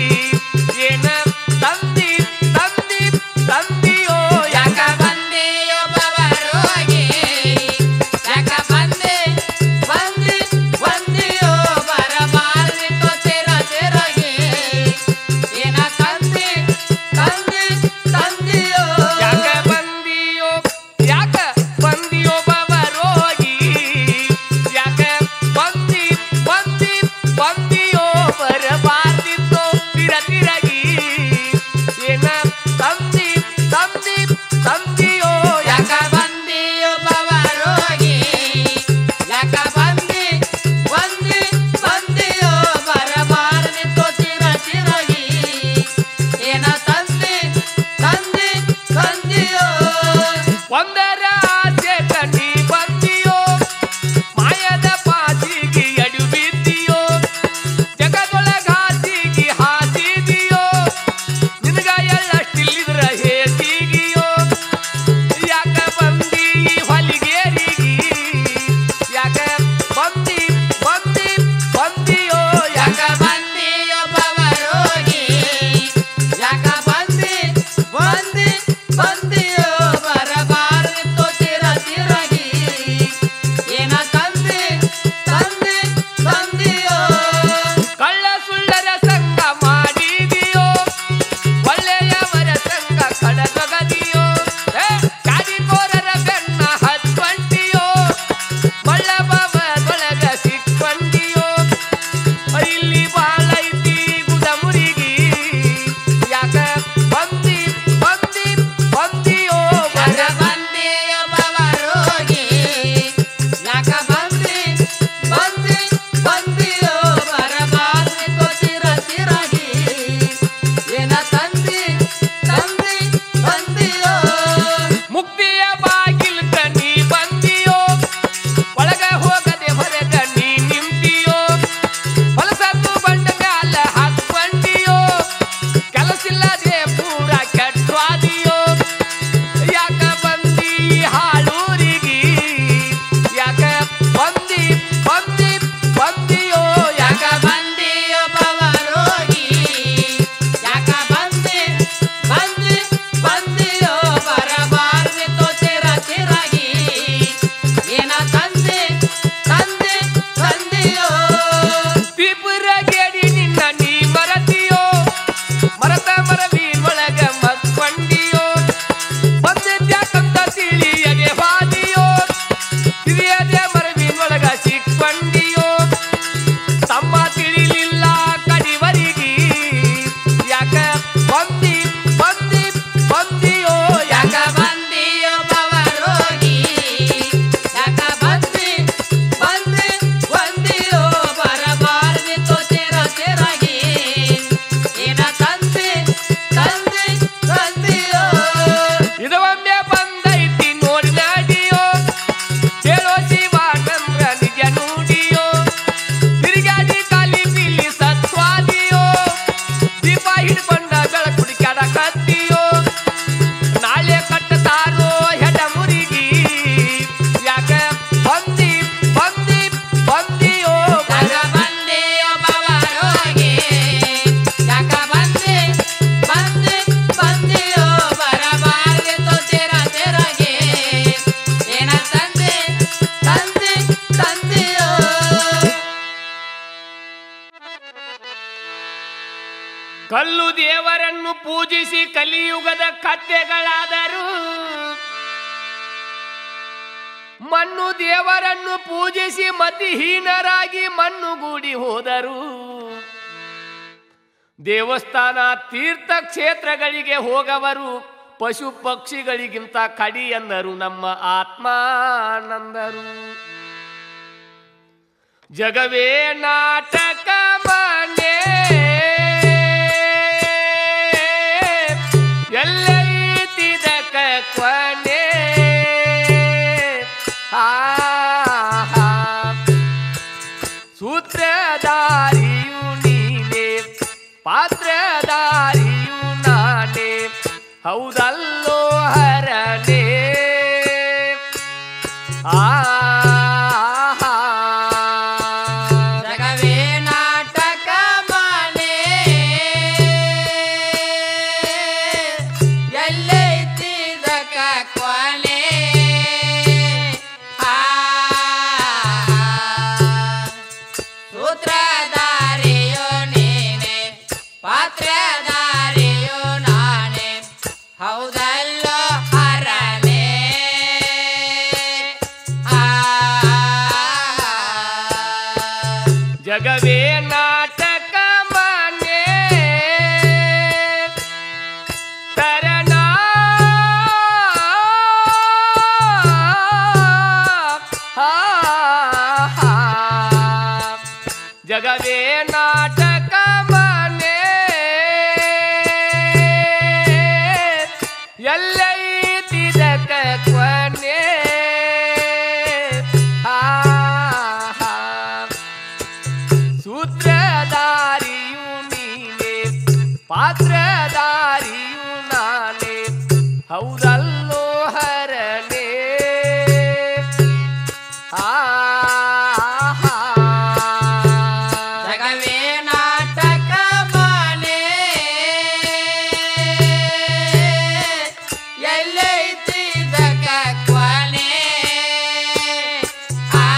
ಏನ ತಂದಿ ತಂದಿ ತಂದಿಯೋ ಯಾಕ
ಯಾಕ ಬಂದೆಯೋ ಬವರೋಗಿ ಯಾಕ ಬಂದೆ ಬಂದಿ ಬಂದಿಯೋ ಬರಬಾರ್ದಿತ್ತು ಚಿರ ಚಿರಗಿ ಏನ ತಂದಿ ತಂದಿ ತಂದಿಯೋ
ಯಾಕ ಬಂದಿಯೋ ಯಾಕ ಬಂದಿಯೋ ರೋಗಿ ಯಾಕ ಬಂದಿ ಬಂದಿ ಬಂದಿಯೋ ಬರಬಾರ್ದಿತ್ತು ತಿರ ತಿರಗಿ ಏನ ತಂದಿ ತಂದಿ ತಂದಿಯೋ
ಯಾಕ ಬಂದಿಯೋ ಬವರೋಗಿ ಯಾಕ ಬಂದಿ ಬಂದಿ ಬಂದಿಯೋ ಬರಬಾರ್ದಿತ್ತು ಚಿರ ಚಿರಗಿ ಏನ ತಂದಿ ತಂದಿ ತಂದಿಯೋ
ಒಂದರ ಆಸೆ ಕಣ್ಣಿ ಬಂದಿಯೋ ಮಾಯದ ಪಾಸಿಗೆ ಅಡು ಬಿದ್ದಿಯೋ ಜಗದೊಳಗಾಸಿಗೆ ಹಾಸಿದಿಯೋ ನಿನಗ ಎಳ್ಳಷ್ಟಿಲ್ಲಿದ್ರ ಹೇಸಿಗಿಯೋ ಯಾಕ ಬಂದಿ ಹೊಲಿಗೇರಿಗೆ ಯಾಕ ಬಂದಿ ಬಂದಿ ಬಂದಿಯೋ ಯಾಕ
ಯಾಕ ಬಂದಿಯೋ ಬವರೋಗಿ ಯಾಕ ಬಂದಿ ಬಂದಿ ಬಂದಿಯೋ ಬರಬಾರ್ದಿತ್ತು ಚಿರ ಚಿರಗಿ ಏನ ತಂದಿ ತಂದಿ ತಂದಿಯೋ
ಕಳ್ಳ ಸುಳ್ಳರ ಸಂಘ ಮಾಡಿದಿಯೋ ಒಳ್ಳೆಯವರ ಸಂಘ ಕಡದೊಗದಿಯೋ ಏ, ಕಾಡಿಕೋರರ ಬೆನ್ನ ಹತ್ಕೊಂಡಿಯೋ ಮಳ್ಳಬವದೊಳಗ ಸಿಕ್ಕೊಂಡಿಯೋ ಇಲ್ಲಿ ಬಾಳೈತಿ ಗುದಮುರಿಗಿ ಯಾಕ ಬಂದಿ ಬಂದಿ ಬಂದಿಯೋ
ಯಾಕ ಬಂದಿಯೋ ಬವರೋಗಿ ಯಾಕ ಬಂದಿ ಬಂದಿ ಬಂದಿಯೋ ಬರಬಾರ್ದಿತ್ತು ಚಿರ ಚಿರಗಿ ಏನ ತಂದಿ ತಂದಿ ತಂದಿಯೋ
ಮುಕ್ತಿಯ ಬಾಗಿಲ್ ಕಣ್ಣಿ ಬಂದಿಯೋ ಒಳಗ ಹೋಗದೆ ಹೊರಗ ನೀ ನಿಂತಿಯೋ ಹೊಲಸತ್ತು ಬಂಡ ಮ್ಯಾಲ ಹಾಕ್ಕೊಂಡಿಯೋ ಕೆಲಸಿಲ್ಲದೆ ಪೂರ ಕೆಟ್ವಾದಿಯೋ ಯಾಕ ಬಂದಿ ಹಾಳೂರಿಗಿ ಯಾಕ ಬಂದಿ ಬಂದಿ ಬಂದಿಯೋ
ಯಾಕ
ಯಾಕ
ಬಂದಿಯೋ ಬವರೋಗಿ ಯಾಕ ಬಂದಿ ಬಂದಿ ಬಂದಿಯೋ ಬರಬಾರ್ದಿತ್ತು ಚಿರ ಚಿರಗಿ ಏನ ತಂದಿ ತಂದಿ ತಂದಿಯೋ
ತ್ರಿಪುರ ಗೇಡಿ ನಿನ್ನ ನೀ ಮರತಿಯೋ ಮರತ ಮರವಿನ ಒಳಗ ಮಕ್ಕೊಂಡಿಯೋ ಬಂದಿದ್ಯಾಕಂತ ತಿಳಿಯದೆ ಹಾದಿಯೋ ತಿಳಿಯದೆ ಮರವಿನ ಒಳಗ ಸಿಕ್ಕೊಂಡಿಯೋ ತಮ್ಮ ತಿಳಿಲಿಲ್ಲ ಕಡಿವರಿಗಿ ಯಾಕ ಬಂದಿ ಬಂದಿ ಬಂದಿಯೋ
ಯಾಕ
ಯಾಕ
ಬಂದಿಯೋ ಬವರೋಗಿ ಯಾಕ ಬಂದಿ ಬಂದಿ ಬಂದಿಯೋ ಬರಬಾರ್ದಿತ್ತು ಚಿರ ಚಿರಗಿ ಏನ ತಂದಿ ತಂದಿ ತಂದಿಯೋ
ಇದು ಒಮ್ಮೆ ಬಂದೈತಿ ನೋಡಿ ನಾಡಿಯೋ ಹೇಳೋ ಶಿವಾನಂದ್ರ ನಿಜ ನುಡಿಯೋ ತಿರುಗಾಡಿ ಕಾಲಿ ಬಿಲ್ಲಿ ಸತ್ವಾದಿಯೋ ದೀಪ ಹಿಡ್ಕೊಂಡ ಬೆಳಕುಡಿ ಕೆಡ ಕತ್ತಿಯೋ ನಾಳೆ ಕಟ್ಟತಾರೋ ಹೆಡ ಮುರಿಗಿ ಯಾಕ ಬಂದಿ ಬಂದಿ ಬಂದಿಯೋ
ಯಾಕ ಬಂದಿಯೋ ಬವರೋಗಿ ಯಾಕ ಬಂದಿ ಬಂದಿ ಬಂದಿಯೋ ಬರಬಾರ್ದಿತ್ತು ಚಿರ ಚಿರಗಿ ಏನ ತಂದಿ ತಂದಿ ತಂದಿಯೋ
ಕಲ್ಲು ದೇವರನ್ನು ಪೂಜಿಸಿ ಕಲಿಯುಗದ ಕತ್ತೆಗಳಾದರು ಮಣ್ಣು ದೇವರನ್ನು ಪೂಜಿಸಿ ಮತಿಹೀನರಾಗಿ ಮಣ್ಣುಗೂಡಿ ಹೋದರು ದೇವಸ್ಥಾನ ತೀರ್ಥಕ್ಷೇತ್ರಗಳಿಗೆ ಹೋಗವರು ಪಶು ಪಕ್ಷಿಗಳಿಗಿಂತ ಕಡಿ ಎಂದರು ನಮ್ಮ ಆತ್ಮಾನಂದರು ಜಗವೇ ನಾಟಕ ಸೂತ್ರಧಾರಿಯು ನೀನೆ ಪಾತ್ರಧಾರಿಯು ನಾನೇ ಹೌದಲ್ಲೋ ಹರನೇ ಆ
ಜಗವೇ ನಾಟಕ ಮನೆ ಎಲ್ಲೈತಿ ಜಗ ಕೊನೆ ಆ ಸೂತ್ರಧಾರಿಯೋ ನೀನೆ ಪಾತ್ರಧಾರಿಯೋ ನಾನೇ ಹೌದಲ್ಲೋ ಹರನೇ ಆ
ಜಗವೇ ನಾಟಕ ಮನೆ ತರಣ ಜಗವೇ ನಾಟಕ ಮನೆ ಎಲ್ಲೈತಿದಕ ಕೊನೆ ಆ ಸೂತ್ರಧಾರಿಯು ನೀನೆ ಪಾತ್ರಧಾರಿಯು ನಾನೇ ಹೌದಲ್ಲೋ ಹರನೇ ಆ
ಜಗವೇ ನಾಟಕ ಮನೆ ಎಲ್ಲೈತಿ ಜಗ ಕೊನೆ ಆ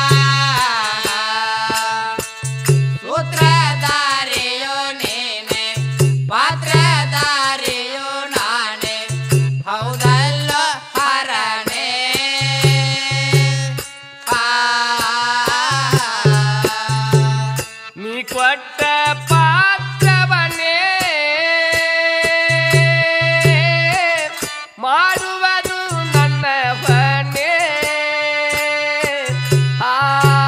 ಸೂತ್ರಧಾರಿಯೋ ನೀನೆ ಪಾತ್ರಧಾರಿಯೋ ನಾನೇ ಹೌದಲ್ಲೋ ಹರನೇ ಆ
ನೀ ಕೊಟ್ಟ ಪಾತ್ರವನ್ನೇ ಮಾಡುವುದು ನನ್ನ ಹೊಣೆ ಆ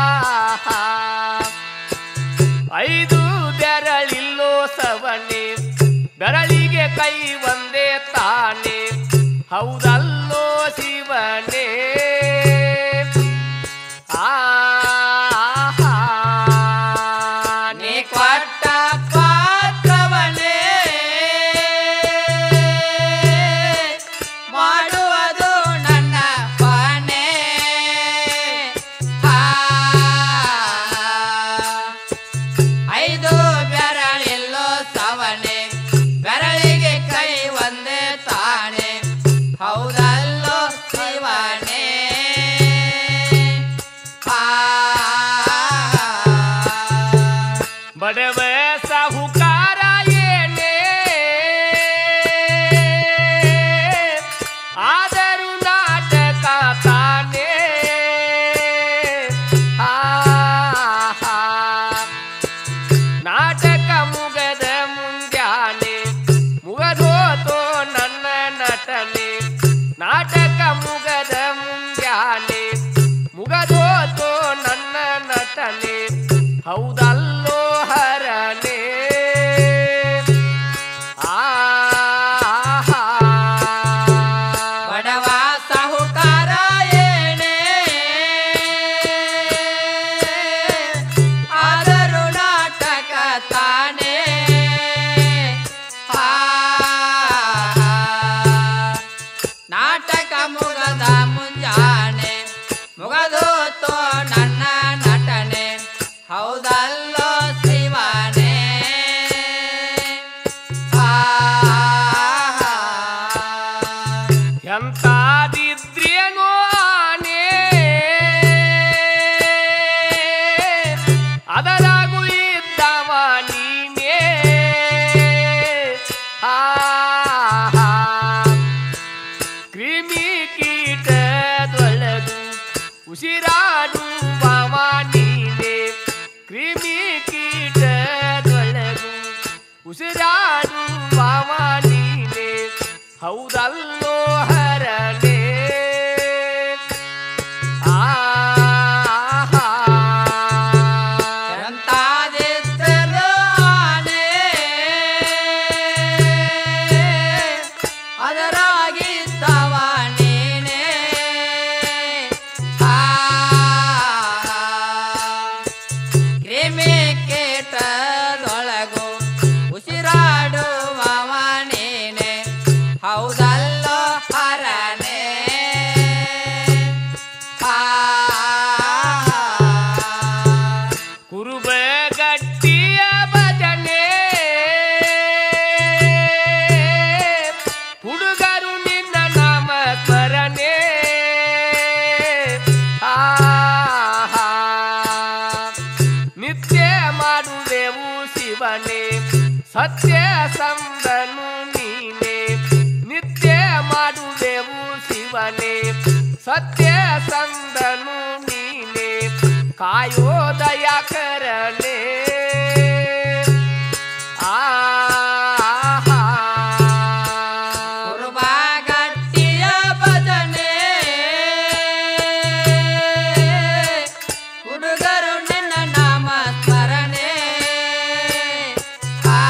ಐದು ಬೆರಳಿಲ್ಲೋ ಸವನೆ ಬೆರಳಿಗೆ ಕೈ ಒಂದೇ ತಾನೆ ಹೌದಲ್ಲೋ ಶಿವನೇ ಆ
ನೀ ಕೊಟ್ಟ ಪಾತ್ರವನ್ನೇ ಮಾಡುವುದು ನನ್ನ ಪಾನೆ ಆ, ಐದು ಬೆರಳಿಲ್ಲೋ ಸವನೆ ಬೆರಳಿಗೆ ಕೈ ಒಂದೇ ತಾನೆ ಹೌದಲ್ಲೋ ಶಿವನೇ ಆ
ಬಡವ ಸಾಹುಕಾರ ಏನೇ ಆದರೂ ನಾಟಕ ತಾನೇ ಆ, ನಾಟಕ ಮುಗದ ಮುಂಜಾನೆ ಮುಗದೋತೋ ನನ್ನ ನಟನೆ ನಾಟಕ ಮುಗದ ಮುಂಜಾನೆ ಮುಗದೋತೋ ನನ್ನ ನಟನೆ ಹೌದಲ್ಲೋ ಹರನೇ ಆ
ಬಡವ ಸಾಹುಕಾರ ಏನೇ ಆದರೂ ನಾಟಕ ತಾನೇ ಆ, ನಾಟಕ ಮುಗದ ಮುಂಜಾನೆ ಮುಗದೋತೋ ನನ್ನ ನಟನೆ ಹೌದಲ್ಲೋ ಶಿವನೇ ಆ
ಎಂತಾದಿದ್ರೇನೋ ಆನೆ ಅದರಾಗು ಇದ್ದವ ನೀನೇ ಆ ಕ್ರಿಮಿ ಕೀಟದೊಳಗು ಉಸಿರಾಡುವವ ನೀನೆ ಕ್ರಿಮಿ ಶಿವನೇ ಸತ್ಯ ಸಂದನು ನೀನೆ ನಿತ್ಯ ಮಾಡುವೆವು ಶಿವನೇ ಸತ್ಯ ಸಂದನು ನೀನೆ ಕಾಯೋ ದಯಾಕರನೇ ಆ
ಕುರುಬಾಗಟ್ಟಿಯ ಭಜನೆ ಹುಡುಗರು ನಿನ್ನ ನಾಮ ಸ್ಮರಣೆ ಆ,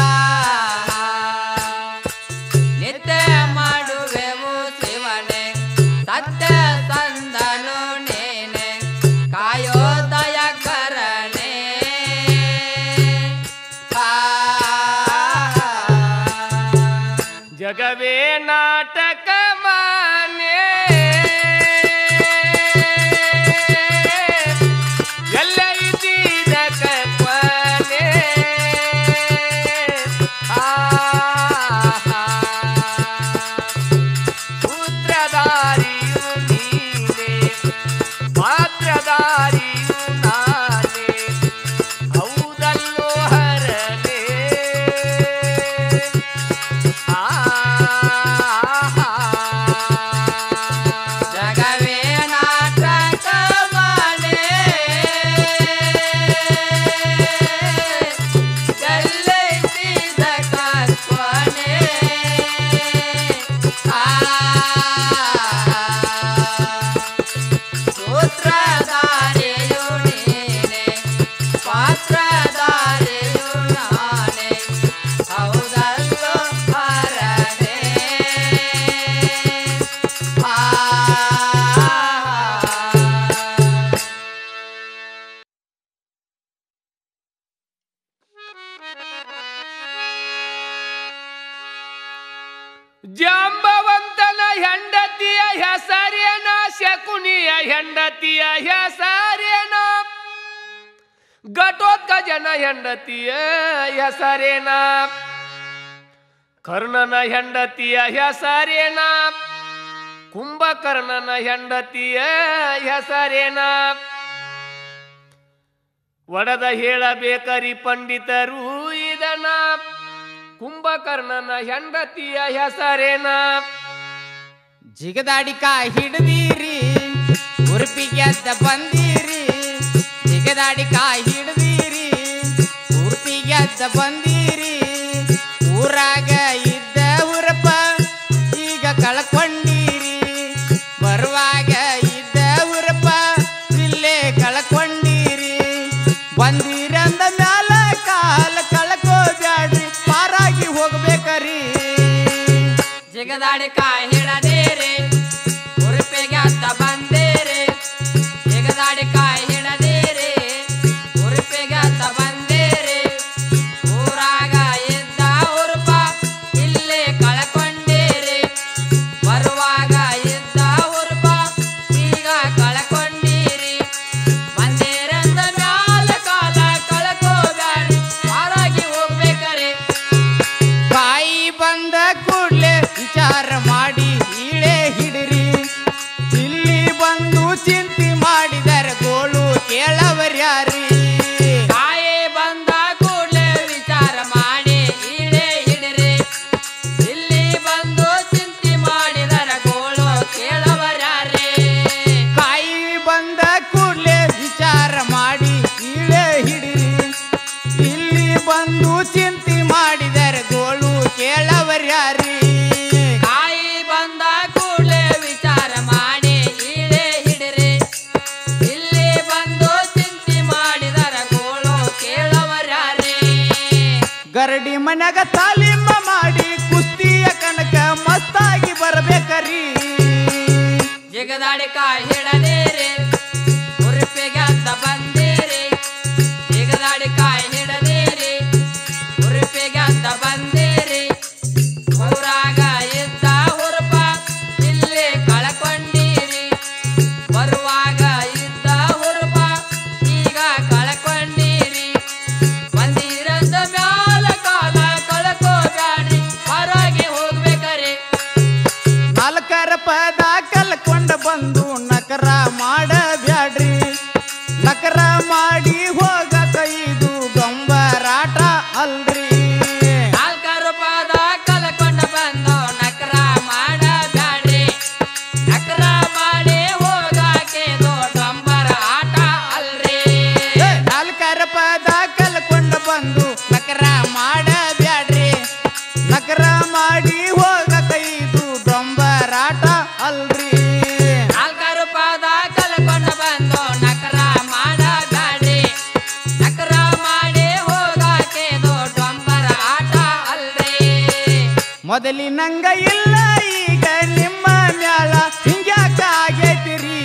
ನಿತ್ಯ ಮಾಡುವೆವು ಶಿವನೇ ಸತ್ಯ ಸಂದನು ನೇನೆ ಕಾಯೋ ದಯಕರಣೆ ಆ
ಜಗವೇ ನಾಟಕ ಮಾನೆ ಎಲ್ಲ ಇದ್ದೀರ ಕಲ್ಪನೆ ಸೂತ್ರಧಾರಿಯು ನೀನೆ ಪಾತ್ರಧಾರಿಯು ನಾನೇ ಹೌದಲ್ಲೋ ಹರನೇ
ಜಗವೇ ನಾಟಕ ಮಾಡೆ ಜಲ್ಲೈಸಿದ ಕಲ್ಪನೆ ಆ ಸೂತ್ರಧಾರೆಯು ನೀನೆ ಪಾತ್ರಧಾರೆಯು ನಾನೇ ಹೌದಲ್ಲೋ ಹರನೇ ಆ
ಜಾಂಬವಂತನ ಹೆಂಡತಿಯ ಹೆಸರೇನ ಶಕುನಿಯ ಹೆಂಡತಿಯ ಹೆಸರೇನ ಘಟೋತ್ಕಜನ ಹೆಂಡತಿಯ ಹೆಸರೇನ ಕರ್ಣನ ಹೆಂಡತಿಯ ಹೆಸರೇನ ಕುಂಭಕರ್ಣನ ಹೆಂಡತಿಯ ಹೆಸರೇನ ಒಡದ ಹೇಳಬೇಕರಿ ಪಂಡಿತರು ಇದನ ಕುಂಭಕರ್ಣನ ಹೆಂಡತಿಯ ಹೆಸರೇನ
ಜಿಗದಾಡಿಕ ಹಿಡ್ದೀರಿ ಉರುಪಿಗೆ ಅದ್ದ ಬಂದೀರಿ ಜಿಗದಾಡಿಕ ಹಿಡ್ದೀರಿ ಉರುಪಿಗೆ ಅದ್ದ ಬಂದೀರಿ ಊರಾಗ ಇದ್ದ ಉರಪ ಈಗ ಕಳ್ಕೊಂಡೀರಿ ಬರುವಾಗ ಇದ್ದ ಉರಪ ಇಲ್ಲೇ ಕಳ್ಕೊಂಡೀರಿ ಬಂದೀರಂದ ಮ್ಯಾಲ ಕಾಲ ಕಳ್ಕೋಬ್ಯಾಡ್ರಿ ಪಾರಾಗಿ ಹೋಗ್ಬೇಕರಿ ಜಿಗದಾಡಿ ಕಾಯಿ ಹಿಡದೇರೆ ಉರುಪಿಗೆ ಅತ್ತ ಬಂದೇರೆ ಜಿಗದಾಡಿ ಕಾಯಿ ಹಿಡದೇರೆ ಉರುಪಿಗೆ ಅತ್ತ ಬಂದೇರೆ ಊರಾಗ ಇದ್ದ ಉರುಪ ಇಲ್ಲೇ ಕಳ್ಕೊಂಡೇರೆ ಬರುವಾಗ ಇದ್ದ ಉರುಪ ಈಗ ಕಳ್ಕೊಂಡೀರಿ ಬಂದೇರಂದ ಮ್ಯಾಲ ಕಾಲ ಕಳ್ಕೋಬ್ಯಾಡ್ರಿ ಪಾರಾಗಿ ಹೋಗ್ಬೇಕರೆ ಕಾಯಿ ಬಂದ ಕೂಡ್ಲೆ ವಿಚಾರ ಮಾಡಿ ಈಳೆ ಹಿಡಿರಿ ಇಲ್ಲಿ ಬಂದು ಚಿಂತೆ ಮಾಡಿದರೆ ಗೋಳು ಕೇಳವರ್ಯಾರಿ ಕಾಯಿ ಬಂದ ಕೂಡ್ಲೆ ವಿಚಾರ ಮಾಡಿ ಈಳೆ ಹಿಡಿರಿ ಇಲ್ಲಿ ಬಂದು ಚಿಂತೆ ಮಾಡಿದರ ಗೋಳು ಕೇಳವರ್ಯಾರಿ ಕಾಯಿ ಬಂದ ಕೂಡ್ಲೆ ವಿಚಾರ ಮಾಡಿ ಈಳೆ ಹಿಡಿರಿ ಇಲ್ಲಿ ಬಂದು ಚಿಂತೆ ಮಾಡಿದರೆ ಗೋಳು ಕೇಳವರ್ಯಾರಿ ಕಾಯಿ ಬಂದ ಕೂಡಲೇ ವಿಚಾರ ಮಾಡಿ ಈಳೆ ಹಿಡಿರಿ ಇಲ್ಲಿ ಬಂದು ಚಿಂತೆ ಮಾಡಿದರ ಗೋಳು ಕೇಳವರ್ಯಾರಿ ಗರಡಿ ಮನ್ಯಾಗ ತಾಲೀಮ ಮಾಡಿ ಕುಸ್ತಿಯ ಕನಕ ಮಸ್ತಾಗಿ ಬರ್ಬೇಕರಿ ಜಿಗದಾಡಿ ಕಾಯಿ ಹಿಡದೇರೆ ಉರುಪಿಗೆ ಅತ್ತ ಬಂದೇರೆ ಜಿಗದಾಡಿ ಕಾಯಿ ಹಿಡದೇರೆ ಉರುಪಿಗೆ ಅತ್ತ ಬಂದೇರೆ ಊರಾಗ ಇದ್ದ ಹುರುಪ ಇಲ್ಲಿ ಕಳ್ಕೊಂಡೀರಿ ಬರುವಾಗ ಇದ್ದ ಹುರುಪ ಈಗ ಕಳ್ಕೊಂಡೀರಿ ಬಂದಿರಂದ ಮ್ಯಾಲ ಕಾಲ ಕಳ್ಕೋಬ್ಯಾಡ್ರಿ ಹೊರಗೆ ಹೋಗ್ಬೇಕರೆ ನಾಲ್ಕರ ಪದ ಕಲ್ಕೊಂಡ ಬಂದು ನಕರ ಮಾಡಬ್ಯಾಡ್ರಿ ನಕರ ಮಾಡಿ ಹೋಗಕ ಇದು ಗಂಬರಾಟ
ಮೊದಲಿನಂಗ ಇಲ್ಲ ಈಗ ನಿಮ್ಮ ಮ್ಯಾಳ ಹಿಂಗ್ಯಾಕ ಆಗೈತಿರಿ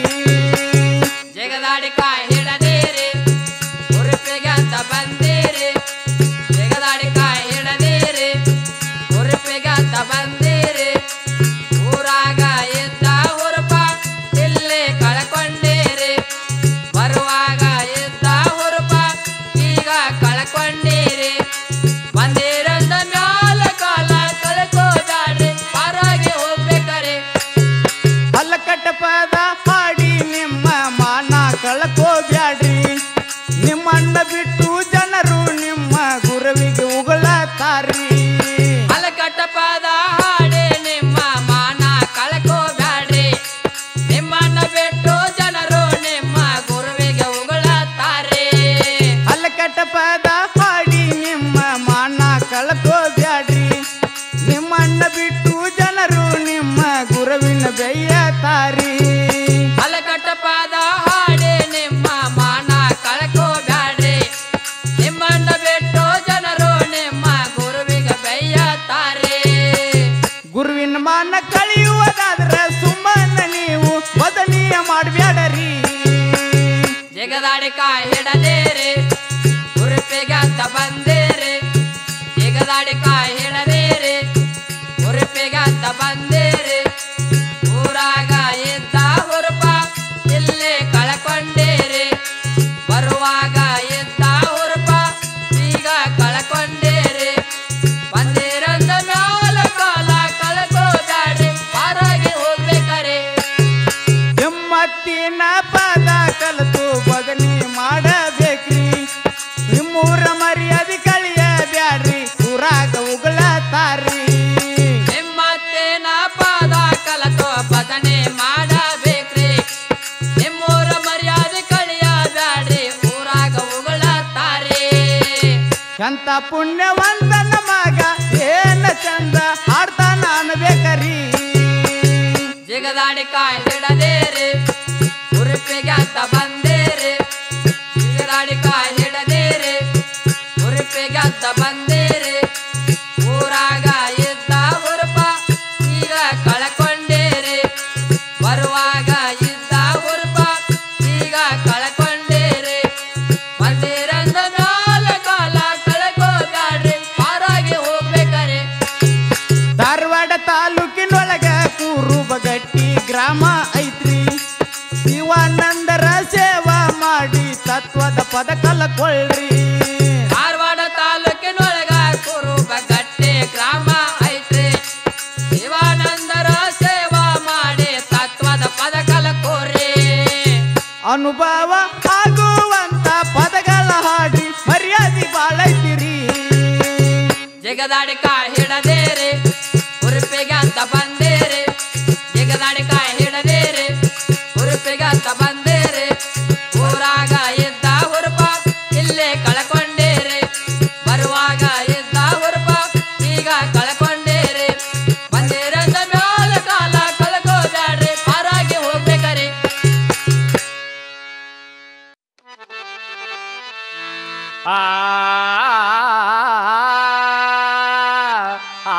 ಜಗದಾಡಿ ಕಾಯಿ ಹಿಡದೀರಿ ಉರುಪಿಗೆ ಅಂತ ಬಂದೀರಿ ಜಗದಾಡಿ ಕಾಯಿ ಹಿಡದೀರಿ ಉರುಪಿಗೆ ಅಂತ ಬಂದೀರಿ ಊರಾಗ ಇದ್ದ ಉರುಪ ಇಲ್ಲಿ ಕಳ್ಕೊಂಡೀರಿ ಬರುವಾಗ ಇದ್ದ ಉರುಪ ಈಗ ಕಳ್ಕೊಂಡೀರಿ ಬಂದಿರಂದ ಮ್ಯಾಲ ಕಾಲ ಕಳ್ಕೋದಾಡ್ರಿ ಪಾರಾಗಿ ಹೋಗ್ಬೇಕರೆ
ಅಲ್ಲ ಕಟ್ಟಪದ ಹಾಡಿ ನಿಮ್ಮ ಮಾನ ಕಳ್ಕೋಬ್ಯಾಡ್ರಿ ನಿಮ್ಮ ಅಣ್ಣ ಬಿಟ್ಟು ಜನರು ನಿಮ್ಮ ಗುರುವಿಗೆ ಉಗಳತಾರಿ
ಅಲಕಟ್ಟಪದ ಹಾಡೆ ನಿಮ್ಮ ಮಾನ ಕಳ್ಕೋಬ್ಯಾಡ್ರಿ ನಿಮ್ಮನ್ನ ಬಿಟ್ಟು ಜನರು ನಿಮ್ಮ ಗುರುವಿಗೆ ಉಗುಳತ್ತಾರೆ
ಅಲ್ಲ ಕಟ್ಟಪದ ಹಾಡಿ ನಿಮ್ಮ ಮಾನ ಕಳ್ಕೋಬ್ಯಾಡ್ರಿ ನಿಮ್ಮ ಅಣ್ಣ ಬಿಟ್ಟು ಜನರು ನಿಮ್ಮ ಗುರುವಿನ ಬೆಯ್ಯತಾರಿ
ಅಲಕಟ್ಟಪದ ಹಾಡೆ ನಿಮ್ಮ ಮಾನ ಕಳ್ಕೋಬ್ಯಾಡ್ರಿ ನಿಮ್ಮನ್ನ ಬಿಟ್ಟು ಜನರು ನಿಮ್ಮ ಗುರುವಿಗೆ ಬೈಯತ್ತಾರೆ
ಗುರುವಿನ ಮಾನ ಕಳೆಯುವುದಾದ್ರ ಸುಮ್ಮನ ನೀವು ಬದನಿಯ ಮಾಡ್ಬ್ಯಾಡರಿ
ಜಗದಾಡಿ ಕಾಯಿ ಹಿಡದೇರಿ ಉರುಪಿಗೆ ಅಂತ ಬಂದೇರಿ ಜಗದಾಡಿ ಕಾಯಿ ಹಿಡದೇರಿ ಉರುಪಿಗೆ ಅಂತ ಬಂದೇರಿ ಊರಾಗ ಇದ್ದ ಹುರುಪ ಇಲ್ಲಿ ಕಳ್ಕೊಂಡೇರಿ ಬರುವಾಗ ಇದ್ದ ಹುರುಪ ಈಗ ಕಳ್ಕೊಂಡೇರಿ ಬಂದಿರಂದ ಮ್ಯಾಲ ಕಾಲ ಕಳ್ಕೋದಾಡಿ ಪಾರಾಗಿ ಹೋಗ್ಬೇಕರೆ
ಹಿಮ್ಮತ್ತಿನ ಪದ ಕಲಿತು ಬದನಿ ಮಾಡಬೇಕ್ರಿ ನಿಮ್ಮೂರ ಮರ್ಯಾದೆ ಕಳಿಯ ಬ್ಯಾಡ್ರಿ ಊರಾಗ ಉಗಳತಾರಿ
ನಿಮ್ಮತ್ತೇನ ಪಾದ ಕಲತೋ ಬದನೆ ಮಾಡಬೇಕ್ರಿ ನಿಮ್ಮೂರ ಮರ್ಯಾದೆ ಕಳಿಯ ಬ್ಯಾಡ್ರಿ ಊರಾಗ ಉಗುಳತ್ತಾರೆ
ಎಂತ ಪುಣ್ಯವಂತ ನಮಗ ಏನ ಚಂದ ಹಾಡ್ತಾನ ಅನ್ಬೇಕರಿ
ಜಿಗದಾಡಿ ಕಾಯಿ ಹಿಡದೇರಿ ಉರುಪಿಗೆ ಅಂತ ಬಂದೇರಿ ಜಿಗದಾಡಿ ಕಾಯಿ ಹಿಡದೇರಿ ಉರುಪಿಗೆ ಅಂತ ಬಂದೇರಿ ಊರಾಗ ಇದ್ದ ಉರುಪ ಈಗ ಕಳ್ಕೊಂಡೇರಿ ಬರುವಾಗ ಇದ್ದ ಉರುಪ ಈಗ ಕಳ್ಕೊಂಡೇರಿ ಮಂದಿರಂದ ಮ್ಯಾಲ ಕಾಲ ಕಳ್ಕೋಬ್ಯಾಡ್ರಿ ಪಾರಾಗಿ ಹೋಗ್ಬೇಕರೆ
ಧಾರವಾಡ ತಾಲೂಕಿನೊಳಗ ಕೂರುಬಗಟ್ಟಿ ಗ್ರಾಮ ಐತ್ರಿ ಶಿವಾನಂದರ ಸೇವಾ ಮಾಡಿ ತತ್ವದ ಪದ ಕಲ್ಕೊಳ್ರಿ
ಧಾರವಾಡ ತಾಲೂಕಿನೊಳಗ ಕುರುಬಗಟ್ಟೆ ಗ್ರಾಮ ಐತ್ರಿ ಶಿವಾನಂದರ ಸೇವಾ ಮಾಡಿ ತತ್ವದ ಪದ ಕಲಕೋರಿ
ಅನುಭವ ಆಗುವಂತ ಪದಗಳ ಹಾಡಿ ಮರ್ಯಾದೆ ಬಾಳೈತಿರಿ
ಜಗದಾಡಿ ಕಾಯಿ ಹಿಡದೇರಿ ಉರುಪಿಗೆ ಅಂತ ಬಂದೇರಿ ಜಗದಾಡಿ ಕಾಯಿ ಹಿಡದೇರಿ ಉರುಪಿಗೆ ಅಂತ ಬಂದೇರಿ ಊರಾಗ ಇದ್ದ ಉರುಪ ಇಲ್ಲೇ ಕಳ್ಕೊಂಡೇರಿ ಬರುವಾಗ ಇದ್ದ ಉರುಪ ಈಗ ಕಳ್ಕೊಂಡೇರಿ ಬಂದಿರಂದ ಮ್ಯಾಲ ಕಾಲ ಕಳ್ಕೋಬ್ಯಾಡ್ರಿ ಪಾರಾಗಿ ಹೋಗ್ಬೇಕರಿ
ಆ ಆ,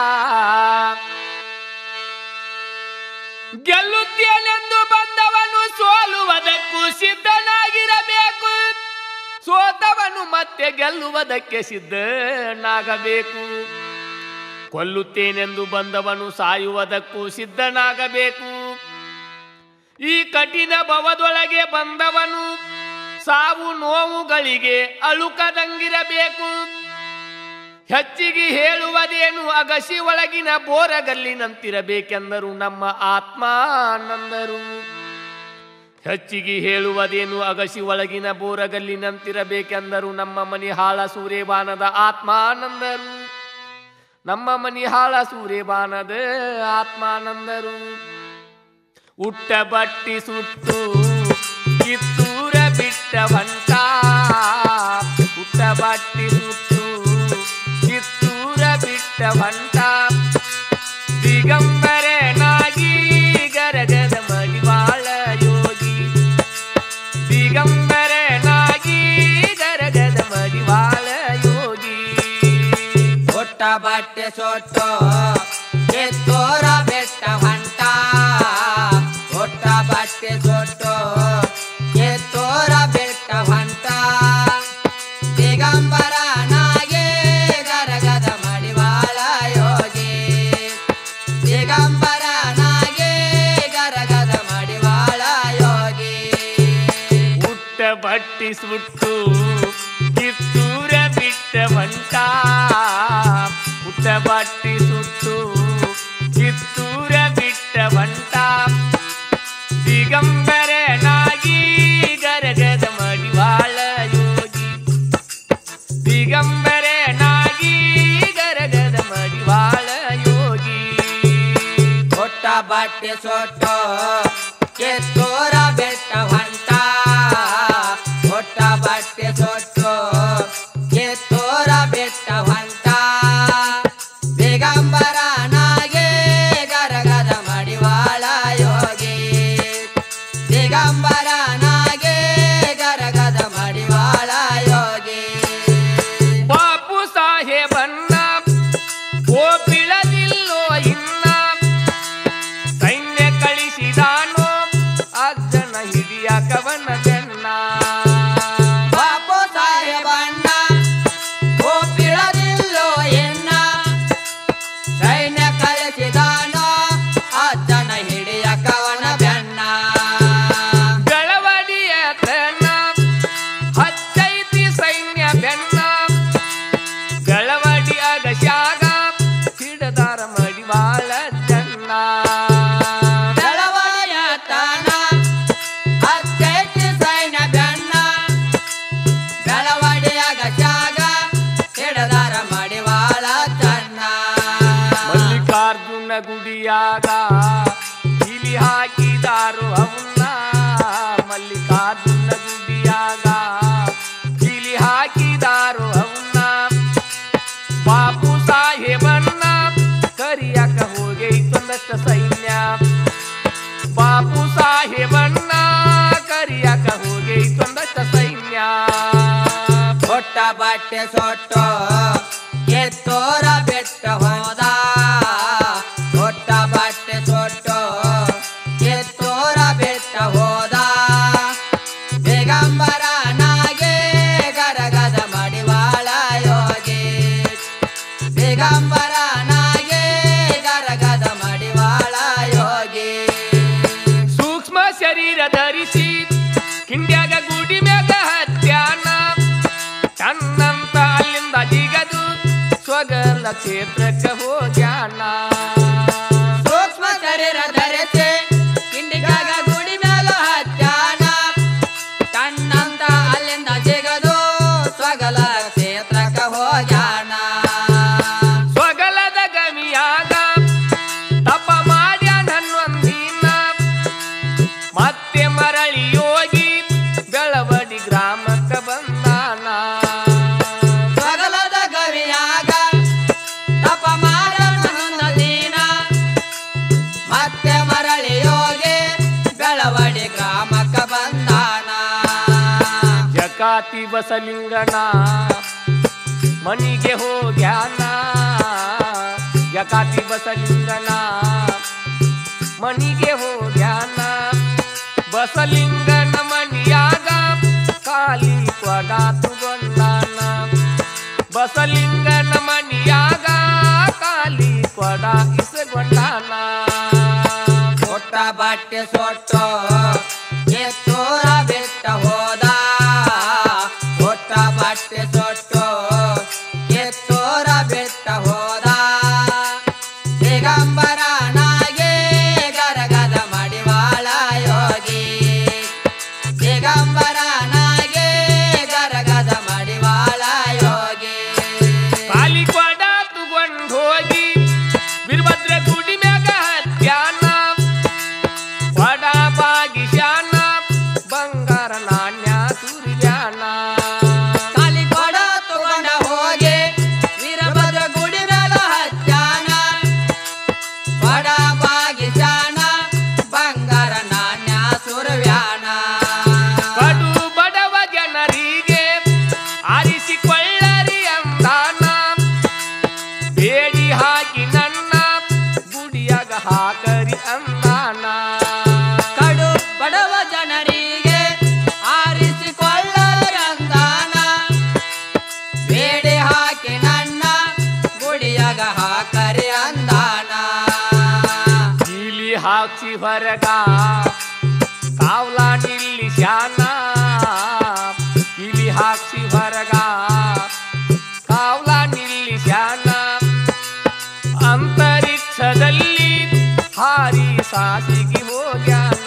ಗೆಲ್ಲುತ್ತೇನೆಂದು ಬಂದವನು ಸೋಲುವುದಕ್ಕೂ ಸಿದ್ಧನಾಗಿರಬೇಕು ಸೋತವನು ಮತ್ತೆ ಗೆಲ್ಲುವುದಕ್ಕೆ ಸಿದ್ಧನಾಗಬೇಕು ಕೊಲ್ಲುತ್ತೇನೆಂದು ಬಂದವನು ಸಾಯುವುದಕ್ಕೂ ಸಿದ್ಧನಾಗಬೇಕು ಈ ಕಠಿಣ ಭವದೊಳಗೆ ಬಂದವನು ಸಾವು ನೋವುಗಳಿಗೆ ಅಳುಕದಂಗಿರಬೇಕು ಹೆಚ್ಚಿಗೆ ಹೇಳುವುದೇನು ಅಗಸಿ ಒಳಗಿನ ಬೋರಗಲ್ಲಿನಂತಿರಬೇಕೆಂದರು ನಮ್ಮ ಆತ್ಮಾನಂದರು ಹೆಚ್ಚಿಗೆ ಹೇಳುವುದೇನು ಅಗಸಿ ಒಳಗಿನ ಬೋರಗಲ್ಲಿನಂತಿರಬೇಕೆಂದರು ನಮ್ಮ ಮನಿಹಾಳ ಸೂರ್ಯಬಾನದ ಆತ್ಮಾನಂದರು ನಮ್ಮ ಮನಿಹಾಳ ಸೂರ್ಯಬಾನದ ಆತ್ಮಾನಂದರು ಉಟ್ಟ ಬಟ್ಟಿ ಸುಟ್ಟು ಕಿತ್ತೂರ ಬಿಟ್ಟ ಬಂಟ ಉಟ್ಟ ಬಟ್ಟಿ ಸುಟ್ಟು ಕಿತ್ತೂರ ಬಿಟ್ಟ ಬಂಟ ದಿಗಂಬರನಾಗಿ ಗರಗದ ಮಡಿವಾಳ ಯೋಗಿ ದಿಗಂಬರನಾಗಿ ಗರಗದ ಮಡಿವಾಳ ಯೋಗಿ
ಒಟ್ಟ ಬಟ್ಟಿ ಬಟ್ಟೆ ಸೊಟ್ಟು ಕಿತ್ತೂರ ಬೆಟ್ಟ ಹೊಂಟ ಹುಟ್ಟ ಬಟ್ಟೆ ಸೊಟ್ಟು ಕಿತ್ತೂರ ಬೆಟ್ಟ ಹೊಂಟ ದಿಗಂಬರನಾಗೆ ಗರಗದ ಮಡಿವಾಳ ಯೋಗಿ ದಿಗಂಬರನಾಗೆ ಗರಗದ ಮಡಿವಾಳ ಯೋಗಿ
ಹುಟ್ಟ ಬಟ್ಟಿ ಸುಟ್ಟು ಕಿತ್ತೂರ ಬಿಟ್ಟ ಬಂಟ ಹುಟ್ಟ ಬಟ್ಟಿ ಸುಟ್ಟು ಕಿತ್ತೂರ ಬಿಟ್ಟ ಬಂಟ ದಿಗಂಬರನಾಗಿ ಗರಗದ ಮಡಿವಾಳ ಯೋಗಿ ದಿಗಂಬರನಾಗಿ ಗರಗದ ಮಡಿವಾಳ ಯೋಗಿ
ಹೊಟ್ಟ ಬಟ್ಟೆ ಸೊಟ್ಟು ಕಿತ್ತೂರ ಬೆಟ್ಟ ಹೊಂಟ ಹೊಟ್ಟ ಬಟ್ಟೆ ಸೊಟ್ಟು ಕಿತ್ತೂರ ಬೆಟ್ಟ ಹೊಂಟ ದಿಗಂಬರನಾಗೆ ಗರಗದ ಮಡಿವಾಳ ಯೋಗಿ ದಿಗಂಬರನಾಗೆ ಗರಗದ ಮಡಿವಾಳ ಯೋಗಿ
ಬಾಪು ಸಾಹೇಬನ್ನ ಓ ಬೀಳದಿಲ್ಲೋ ಇನ್ನ ಸೈನ್ಯ ಕಳಿಸಿದಾನೋ ಅಜ್ಜನ ಹಿಡಿಯಾಕವನ ಬೆನ್ನ
ಬಾಪು ಸಾಹೇಬಣ್ಣ ಗೋಪಿಳದಿಲ್ಲೋ ಎನ್ನ ಸೈನ್ಯ ಕಳಿಸಿದಾನೋ ಅಜ್ಜನ ಹಿಡಿಯ ಕವನ ಬೆನ್ನ
ಗಳವಡಿಯ ತನ ಹಚ್ಚೈತಿ ಸೈನ್ಯ ಬೆನ್ನ ಗಳವಡಿ ಅಗಶ್ಯಾಗ ಹಿಡದಾರ ಮಡಿವಾಳ ಜನ್ನ
ಬೆಳವಣಿಯ ತಾನ ಅಚ್ಚೈತಿ ಸೈನ್ಯ ಬೆನ್ನ ಬೆಳವಡಿಯ ಗಜಾಗ ಹಿಡದಾರ ಮಡಿವಾಳ ತನ್ನ
ಮಲ್ಲಿಕಾರ್ಜುನ ಗುಡಿಯಾಗ ಇಲಿ ಹಾಕಿದಾರು ಅವನ್ನ ಮಲ್ಲಿಕಾರ್ಜುನ ಗುಡಿಯಾಗ ಇಲಿ ಹಾಕಿದಾರು ಅವನ್ನ ಬಾಪು ಸಾಹೇಬನ್ನ ಕರಿಯಾಕ ಹೋಗೈತೊಂದಷ್ಟ ಸೈನ್ಯ ಬಾಪು ಸಾಹೇಬನ್ನ ಕರಿಯಾಕ ಹೋಗೈತೊಂದಷ್ಟ ಸೈನ್ಯ
ಕೊಟ್ಟ ಬಟ್ಟೆ ಸೊಟ್ಟು ಎತ್ತೋರ ಬೆಟ್ಟ ಹೋದ ಕೊಟ್ಟ ಬಟ್ಟೆ ಸೊಟ್ಟು ಎತ್ತೋರ ಬೆಟ್ಟ ಹೋದ ದಿಗಂಬರನಾಗೆ ಗರಗದ ಮಡಿವಾಳ ಯೋಗಿ ದಿಗಂಬರನಾಗೆ ಗರಗದ ಮಡಿವಾಳ ಯೋಗಿ
ಸೂಕ್ಷ್ಮ ಶರೀರ ಧರಿಸಿ ಕಿಂಡ್ಯಾಗ ಗುಡಿ ಮ್ಯಾಗ ಹತ್ಯಾನ ತನ್ನಂತ ಅಲ್ಲಿಂದ ಜಿಗದು ಸ್ವಗಲ ಕ್ಷೇತ್ರಕ್ಕೆ ಹೋಗ್ಯಾನ
ಸೂಕ್ಷ್ಮ ಶರೀರ ಧರಿಸಿ ಕಿಂಡಿಗಾಗ ಗುಡಿ ಮ್ಯಾಲ ಹತ್ಯಾನ ತನ್ನಂತ ಅಲ್ಲಿಂದ ಜಿಗದು ಸ್ವಗಲ ಕ್ಷೇತ್ರಕ್ಕ ಹೋಗ್ಯಾನ
ಸ್ವಗಲದ ಗಮಿಯಾಗ ತಪ ಮಾಡ್ಯಾನ ಹನ್ನೊಂದಿನ ಮತ್ತೆ ಮರಳಿ ಯೋಗಿ ಬೆಳವಡಿ ಗ್ರಾಮಕ್ಕೆ ಬಂದಾನ
ಸ್ವಗಲದ ಗವಿಯಾಗ ತಪ ಮಾಡ ದಿನ ಮತ್ತೆ ಮರಳಿ ಯೋಗಿ ಬೆಳವಡಿ ಗ್ರಾಮಕ್ಕ ಬಂದಾನ
ಜಕಾತಿ ಬಸಲಿಂಗನ ಮನಿಗೆ ಹೋಗ್ಯಾನ ಜಕಾತಿ ಬಸಲಿಂಗನ ಮನಿಗೆ ಹೋಗ್ಯಾನ ಬಸಲಿಂಗನ ಮನಿಯಾಗ ಕಾಲಿ ಕೊಡ ತುಗೊಂಡಾನ ಬಸಲಿಂಗನ ಮನಿಯಾಗ ಕಾಲಿ ಕೊಡ ಇಸಗೊಂಡಾನ
ಕೊಟ್ಟ ಬಟ್ಟೆ ಸೊಟ್ಟು ಎತ್ತೂರ ಬಿಟ್ಟ ಹೋದ ಕೊಟ್ಟ ಬಟ್ಟೆ ಸೊಟ್ಟು ಎತ್ತೂರ ಬಿಟ್ಟ ಹೋದ ದಿಗಂಬರನಾಗೆ ಗರಗದ ಮಡಿವಾಳ ಯೋಗಿ ದಿಗಂಬರನಾಗೆ ಗರಗದ ಮಡಿವಾಳ ಯೋಗಿ
ಕಾಲಿ ಕೊಡ ತಗೊಂಡ್ ಹೋಗಿ ವೀರಭದ್ರ ಗುಡಿ ಮ್ಯಾಗ ಹತ್ಯಾನ ಕೊಡ ಬಾಗಿಶಾನ ಬಂಗಾರ ನಾಣ್ಯ ಸುರಿಯಾನ
ಕಾಲಿ ಕೊಡ
ಹಾಕ್ಸಿ ಹೊರಗ ಕಾವ್ಲ ನಿಲ್ಲಿಸ್ಯಾನ ಕಿವಿ ಹಾಕ್ಸಿ ಹೊರಗ ಕಾವ್ಲ ನಿಲ್ಲಿಸ್ಯಾನ ಅಂತರಿಕ್ಷದಲ್ಲಿ ಹಾರಿ ಸಾಸಿಗೆ ಹೋಗ್ಯಾನ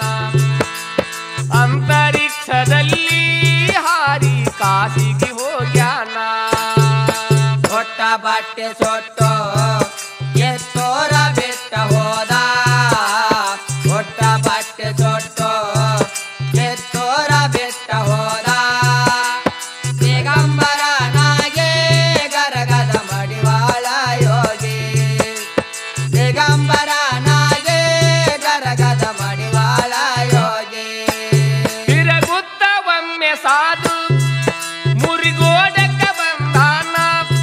ಅಂತರಿಕ್ಷದಲ್ಲಿ ಹಾರಿ ಕಾಸಿಗೆ ಹೋಗ್ಯಾನ
ಹೊಟ್ಟ ಬಟ್ಟೆ ಸೊಟ್ಟು ಎತ್ತೋರ ಬಿಟ್ಟ ಹೋದ ಹೊಟ್ಟ ಬಟ್ಟೆ ಸೊಟ್ಟು ಎತ್ತೋರ ಬಿಟ್ಟ ಹೋದ ದಿಗಂಬರನಾಗೆ ಗರಗದ ಮಡಿವಾಳ ಯೋಗಿ ದಿಗಂಬರನಾಗೆ ಗರಗದ ಮಡಿವಾಳ ಯೋಗಿ
ತಿರಗುತ್ತ ಒಮ್ಮೆ ಸಾಧು ಮುರಿಗೋಡಕ ಬಂದಾನ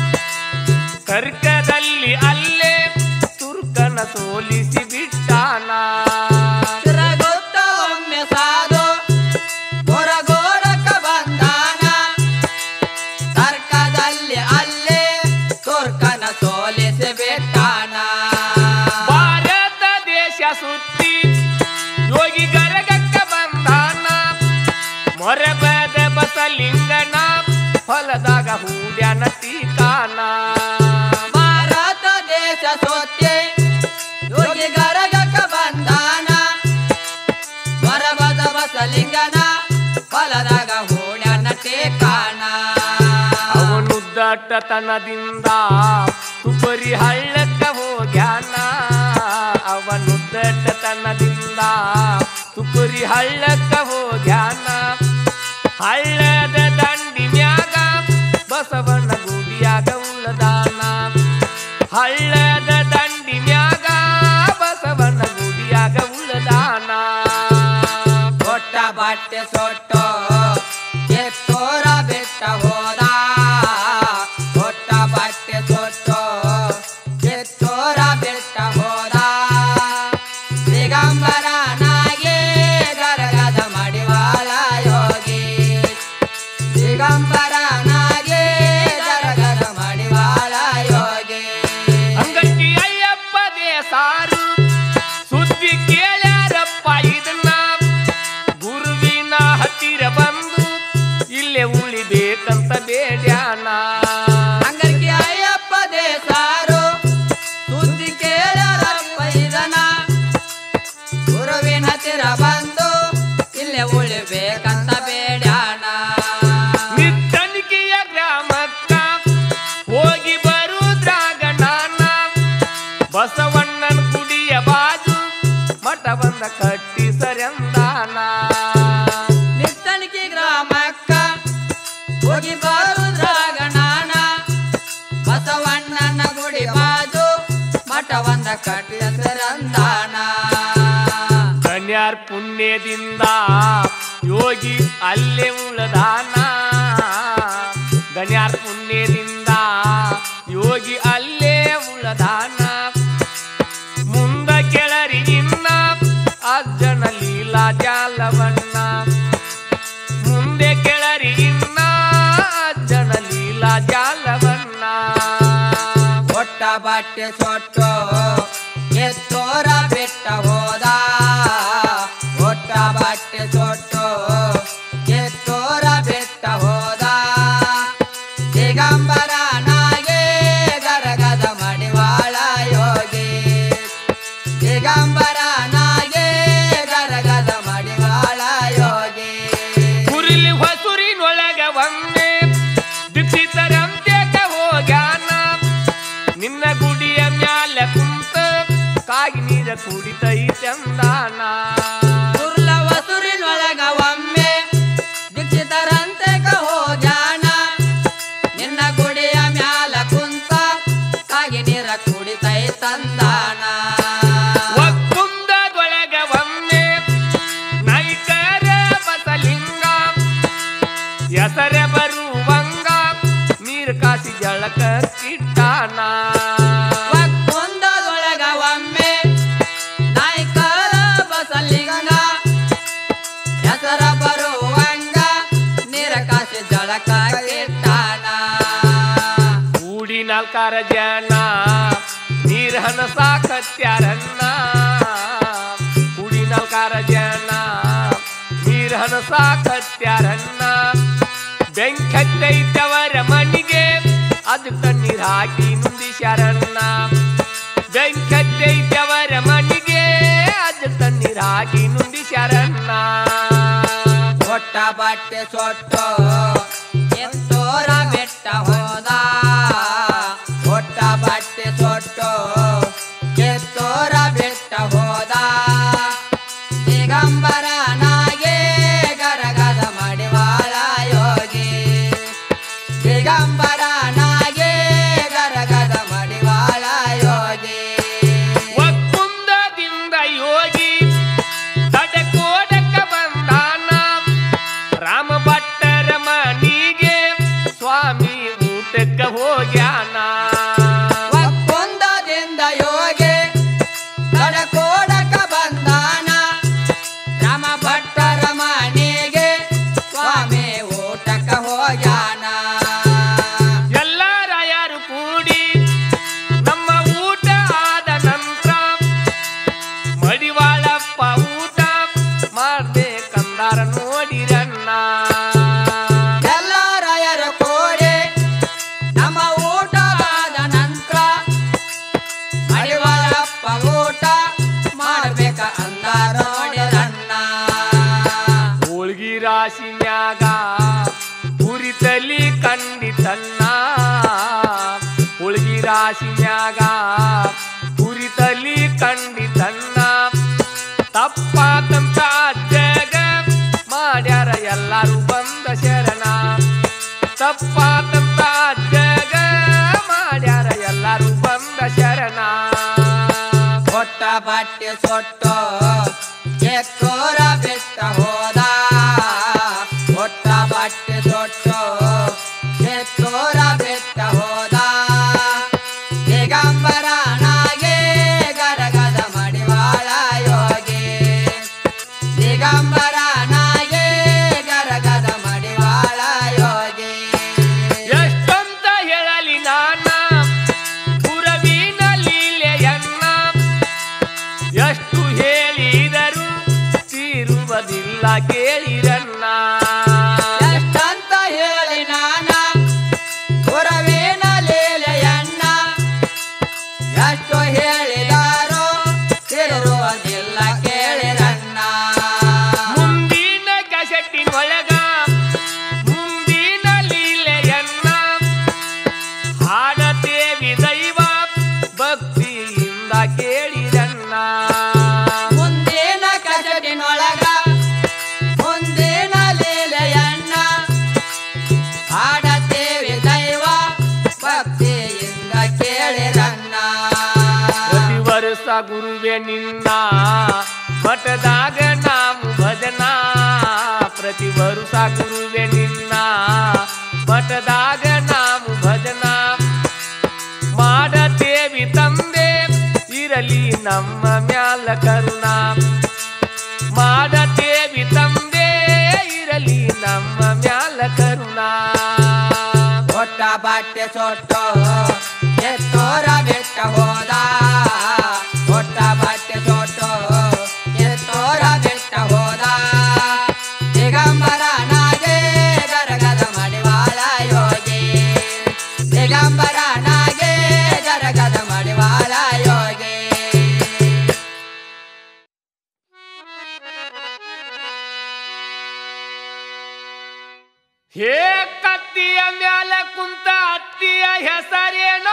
ಕರ್ಕದಲ್ಲಿ ಅಲ್ಲೇ ತುರ್ಕನ ಸೋಲಿಸಿ ಬಿಟ್ಟಾನ
ತಿರಗುತ್ತ ಒಮ್ಮೆ ಸಾಧು ಹೊರಗೋಡಕ ಬಂದಾನ ತರ್ಕದಲ್ಲಿ ಅಲ್ಲೇ ತುರ್ಕನ ಸೋಲಿಸಿ ಬಿಟ್ಟಾನ
ಭಾರತ ದೇಶ ಸುತ್ತಿ ಯೋಗಿ ಗರಗಕ್ಕ ಬಂದಾನ ಮೊರಬದ ಬಸಲಿಂಗನ ಹೊಲದಾಗ ಹೂಡ್ಯಾನ ಟೀಕಾನ
ಭಾರತ ದೇಶ ಸೋತ್ತಿ ಯೋಗಿ ಗರಗಕ ಬಂದಾನ ಬರಬದ ಬಸಲಿಂಗನ ಹೊಲದಾಗ ಹೂಣ್ಯನ ಟೇಕಾಣ
ಅವನುದ್ದಟತನದಿಂದ ತುಪರಿ ಹಳ್ಳಕ್ಕ ಹೋಗ್ಯಾನ ಅವನುದ್ದಟತನದಿಂದ ತುಪರಿ ಹಳ್ಳಕ್ಕ ಹೋಗ್ಯಾನ ಹಳ್ಳದ ದಂಡಿ ಮ್ಯಾಗ ಬಸವನ ಗುಡಿಯಾಗ ಉಳ್ಳದಾನ ಹಳ್ಳದ ದಂಡಿ ಮ್ಯಾಗ ಬಸವನ ಗುಡಿಯಾಗ ಉಳ್ಳದಾನ
ಕೊಟ್ಟ ಬಟ್ಟೆ ಸೊಟ್ಟು ಎತ್ತೋರ ಬೆಟ್ಟ ಹೋದ ಕೊಟ್ಟ ಬಟ್ಟೆ ಸೊಟ್ಟು ಎತ್ತೋರ ಬೆಟ್ಟ ಹೋದ ದಿಗಂಬರನಾಗೆ ಗರಗದ ಮಡಿವಾಳ ಯೋಗಿ ದಿಗಂಬರನಾಗೆ ಗರಗದ ಮಡಿವಾಳ ಯೋಗಿ
ಅಂಗಟ್ಟಿ ಅಯ್ಯಪ್ಪ ಸಾರು ಸುದ್ದಿ ಕೇಳ್ಯಾರಪ್ಪ ಇದನ್ನ ಗುರುವಿನ ಹತ್ತಿರ ಬಂದು ಇಲ್ಲೇ ಉಳಿಬೇಕಂತ ಬೇಡ್ಯಾನ
ಅಂಗಡಿಗೆ ಅಯ್ಯಪ್ಪ ದೇಸಾರು ಸುದ್ದಿ ಕೇಳರಪ್ಪ ಇದನ ಗುರುವಿನ ಹತ್ತಿರ ಬಂದು ಇಲ್ಲೇ ಉಳಿಬೇಕಂತ ಬೇಡ್ಯಾಣ
ನಿತ್ತನಿಕೆಯ ಗ್ರಾಮಕ್ಕ ಹೋಗಿ ಬರುದ್ರಾಗ ನಾನ ಬಸವಣ್ಣನ ಗುಡಿಯ ಬಾಜು ಮಠ ಬಂದ ಕಟ್ಟಿ ಸರಂದಾನ
ನಿತ್ತಣಿಕೆ ಗ್ರಾಮಕ್ಕ ಹೋಗಿ ಬರುದ್ರಾಗ ನಾನ ಬಸವಣ್ಣನ ಗುಡಿ ಬಾಜು ಮಠ ಒಂದ ಕಟ್ಟಿಸರಂದಾನ
ಕನ್ಯಾರ್ ಪುಣ್ಯದಿಂದ ಯೋಗಿ ಅಲ್ಲೇ ಉಳದಾನ ಗಣ್ಯಾರ್ ಪುಣ್ಯದಿಂದ ಯೋಗಿ ಅಲ್ಲೇ ಉಳದಾನ ಮುಂದ ಕೆಳರಿ ಇನ್ನ ಅಜ್ಜನ ಲೀಲಾ ಜಾಲವನ್ನ ಮುಂದೆ ಕೆಳರಿ ಇನ್ನ ಅಜ್ಜನ ಲೀಲಾ ಜಾಲವನ್ನ
ಕೊಟ್ಟ ಬಟ್ಟೆ ಸೊಟ್ಟು ಎತ್ತೋರ ಬೆಟ್ಟ ಹೋದ ಕೊಟ್ಟ ಬಟ್ಟೆ ಸೊಟ್ಟು ಎತ್ತೋರ ಬೆಟ್ಟ ಹೋದ ದಿಗಂಬರನಾಗೆ ಗರಗದ ಮಡಿವಾಳ ಯೋಗಿ ದಿಗಂಬರನಾಗೆ ಗರಗದ ಮಡಿವಾಳ ಯೋಗಿ
ಕುರಿಲಿ ಹೊಸುರಿನೊಳಗ ಒಮ್ಮೆ ದೀಕ್ಷಿತರಂತ್ಯಕ ಹೋಗ್ಯಾನ ನಿನ್ನ ಗುಡಿಯ ಮ್ಯಾಲ ಕುಂತ ಕಾಗಿ ನೀರ ಕುಡಿತೈ ಚಂದಾನ
ಸುರ್ಲ ವಸುರಿನೊಳಗ ಒಮ್ಮೆ ದೀಕ್ಷಿತರಂತೆ ಹೋಗ್ಯಾನ ನಿನ್ನ ಗುಡಿಯ ಮ್ಯಾಲ ಕುಂತ ಕಾಗಿ ನೀರ ಕುಡಿತೈ ತಂದಾನ
ಒಕ್ಕುಂದದೊಳಗ ಒಮ್ಮೆ ನೈಕರ ಬಸಲಿಂಗ ಹೆಸರ ಬರುವಂಗ ನೀರ್ ಕಾಸಿ ಜಳಕ ಕಿಟ್ಟಾನ
ಒಂದದೊಳಗ ಒಮ್ಮೆ ನಾಯ್ಕರ ಬಸಲಿಂಗ ಹೆಸರ ಬರುವಂಗ ನೀರ ಕಾಸಿ ಜಳಕ ಕೆಟ್ಟಾನ
ಕೂಡಿ ನಾಲ್ಕಾರ ಜನ ನೀರ್ ಹನಸಾಕತ್ಯಾರನ್ನ ಸಾವುಕಾರ ಜನ ನೀರ್ ಹನಸಾಕತ್ಯಾರನ್ನ ಬೆಂಕತ್ತೈತವರ ಮನಿಗೆ ಅದು ತಣ್ಣೀರ್ ಹಾಕಿ ನುಂದಿಸ್ಯಾರನ್ನ ಬೆಂಕತ್ತೈತವರ ಮನಿಗೆ ಅದು ತಣ್ಣೀರ್ ಹಾಕಿ ನುಂದಿಸ್ಯಾರನ್ನ
ಹೊಟ್ಟ ಬಟ್ಟೆ ಸೊಟ್ಟು ಎತ್ತೋರ ಬೆಟ್ಟ ಹೋದ ಹೊಟ್ಟ ಬಟ್ಟೆ ಸೊಟ್ಟು ಎತ್ತೋರ ಬೆಟ್ಟ ಹೋದ ದಿಗಂಬರನಾಗೆ ಗರಗದ ಮಡಿವಾಳ ಯೋಗಿ ದಿಗಂಬರನಾಗೆ ಗರಗದ ಮಡಿವಾಳ ಯೋಗಿ
ಒಕ್ಕುಂದದಿಂದ ಯೋಗಿ ತಡೆಕೋಡಕ ಬಂದಾನ ರಾಮ ಭಟ್ಟರ ಮನಿಗೆ ಸ್ವಾಮಿ ಊಟಕ್ಕ ಹೋಗ್ಯಾನ
ಒಪ್ಪಂದದಿಂದ ಯೋಗಿ ತಡಕೋಡಕ ಬಂದಾನ ರಾಮ ಭಟ್ಟರ ಮನೆಗೆ ಸ್ವಾಮಿ ಊಟಕ ಹೋಗ್ಯಾನ
ಎಲ್ಲ ರಾಯರು ಕೂಡಿ ನಮ್ಮ ಊಟ ಆದ ನಂತರ ಮಡಿವಾಳಪ್ಪ ಊಟ ಮಾಡ್ಬೇಕಂದಾರ ನೋಡಿರಣ್ಣ
ಎಲ್ಲ ರಾಯರ ಕೋಡೆ ನಮ್ಮ ಊಟ ಆದ ನಂತರ ಮಡಿವಾಳಪ್ಪ ಊಟ ಮಾಡ್ಬೇಕ ಅಂದಾರ ನೋಡಿರಣ್ಣ
ಹೋಳ್ಗಿ ರಾಶಿನ್ಯಾಗ ಹುರಿತಲಿ ಕಂಡಿತಣ್ಣ ಹೋಳ್ಗಿ ರಾಶಿನ್ಯಾಗ ಹುರಿತಲಿ ಕಂಡಿತಣ್ಣ ತಪ್ಪಾತಂತ ಅಜ್ಜಗ ಮಾಡ್ಯಾರ ಎಲ್ಲಾರು ಬಂದ ಶರಣ ತಪ್ಪಾತಂತ ಅಜ್ಜಗ ಮಾಡ್ಯಾರ ಎಲ್ಲಾರು ಬಂದ ಶರಣ
ಕೊಟ್ಟ ಬಟ್ಟೆ ಸೊಟ್ಟು ಎಕ್ಕೋರ ಬೆಟ್ಟ ಹೋದ ಕೊಟ್ಟ ಬಟ್ಟೆ ಸೊಟ್ಟು ಎಕ್ಕೋರ ಬೆಟ್ಟ ಹೋದ ದಿಗಂಬರನಾಗೆ ಗರಗದ ಮಡಿವಾಳ ಯೋಗಿ ದಿಗಂಬರನಾಗೆ ಗರಗದ ಮಡಿವಾಳ ಯೋಗಿ
ಎಷ್ಟಂತ ಹೇಳಲಿ ನಾನ ಪುರವಿನ ಲೀಲೆಯನ್ನ ಎಷ್ಟು ಹೇಳಿದರು ತೀರುವುದಿಲ್ಲ ಕೇಳಿರನ್ನ
ಎಷ್ಟಂತ ಹೇಳಿ ನಾನ ಗುರವೇನ ಲೀಲೆಯನ್ನ ಎಷ್ಟು ಹೇಳಿದಾರೋ ತಿರುವುದಿಲ್ಲ ಕೇಳಿರಣ್ಣ
ಮುಂದಿನ ಕಸಟ್ಟಿನೊಳಗ ಮುಂದಿನ ಲೀಲೆಯನ್ನ ಹಾಡತೇವಿ ದೈವ ಭಕ್ತಿಯಿಂದ ಕೇಳಿರನ್ನ
ಮುಂದಿನ ಕಸಟಿನೊಳಗ ಮುಂದಿನ ಲೀಲೆಯನ್ನ ಹಾಡತೇವೆ ದೈವ ಭಕ್ತಿಯಿಂದ ಕೇಳಿರಣ್ಣ
ಪ್ರತಿ ವರ್ಷ ಗುರುವೆ ನಿನ್ನ ಮಠದಾಗ ನಾವು ಭಜನಾ ಪ್ರತಿ ವರ್ಷ ಗುರುವೆ ನಿನ್ನ ಮಠದಾಗ ನಾವು ಭಜನಾ ಮಾಡತೇವಿ ತಂದೆ ಇರಲಿ ನಮ್ಮ ಮ್ಯಾಲ ಕರುಣಾ ಮಾಡತೇವಿ ತಂದೆ ಇರಲಿ ನಮ್ಮ ಮ್ಯಾಲ ಕರುಣಾ
ಕೊಟ್ಟ ಬಟ್ಟೆ ಸೊಟ್ಟು ಎತ್ತೋರ ಬೆಟ್ಟ ಹೋದ ಕೊಟ್ಟ ಬಟ್ಟೆ ಸೊಟ್ಟು ಎತ್ತೋರ ಬೆಟ್ಟ ಹೋದ ದಿಗಂಬರನಾಗೆ ಗರಗದ ಮಡಿವಾಳ ಯೋಗಿ ದಿಗಂಬರನಾಗೆ ಗರಗದ ಮಡಿವಾಳ ಯೋಗಿ
ಹೇ ಕತ್ತಿಯ ಮ್ಯಾಲ ಕುಂತ ಅತ್ತಿಯ ಹೆಸರೇನೋ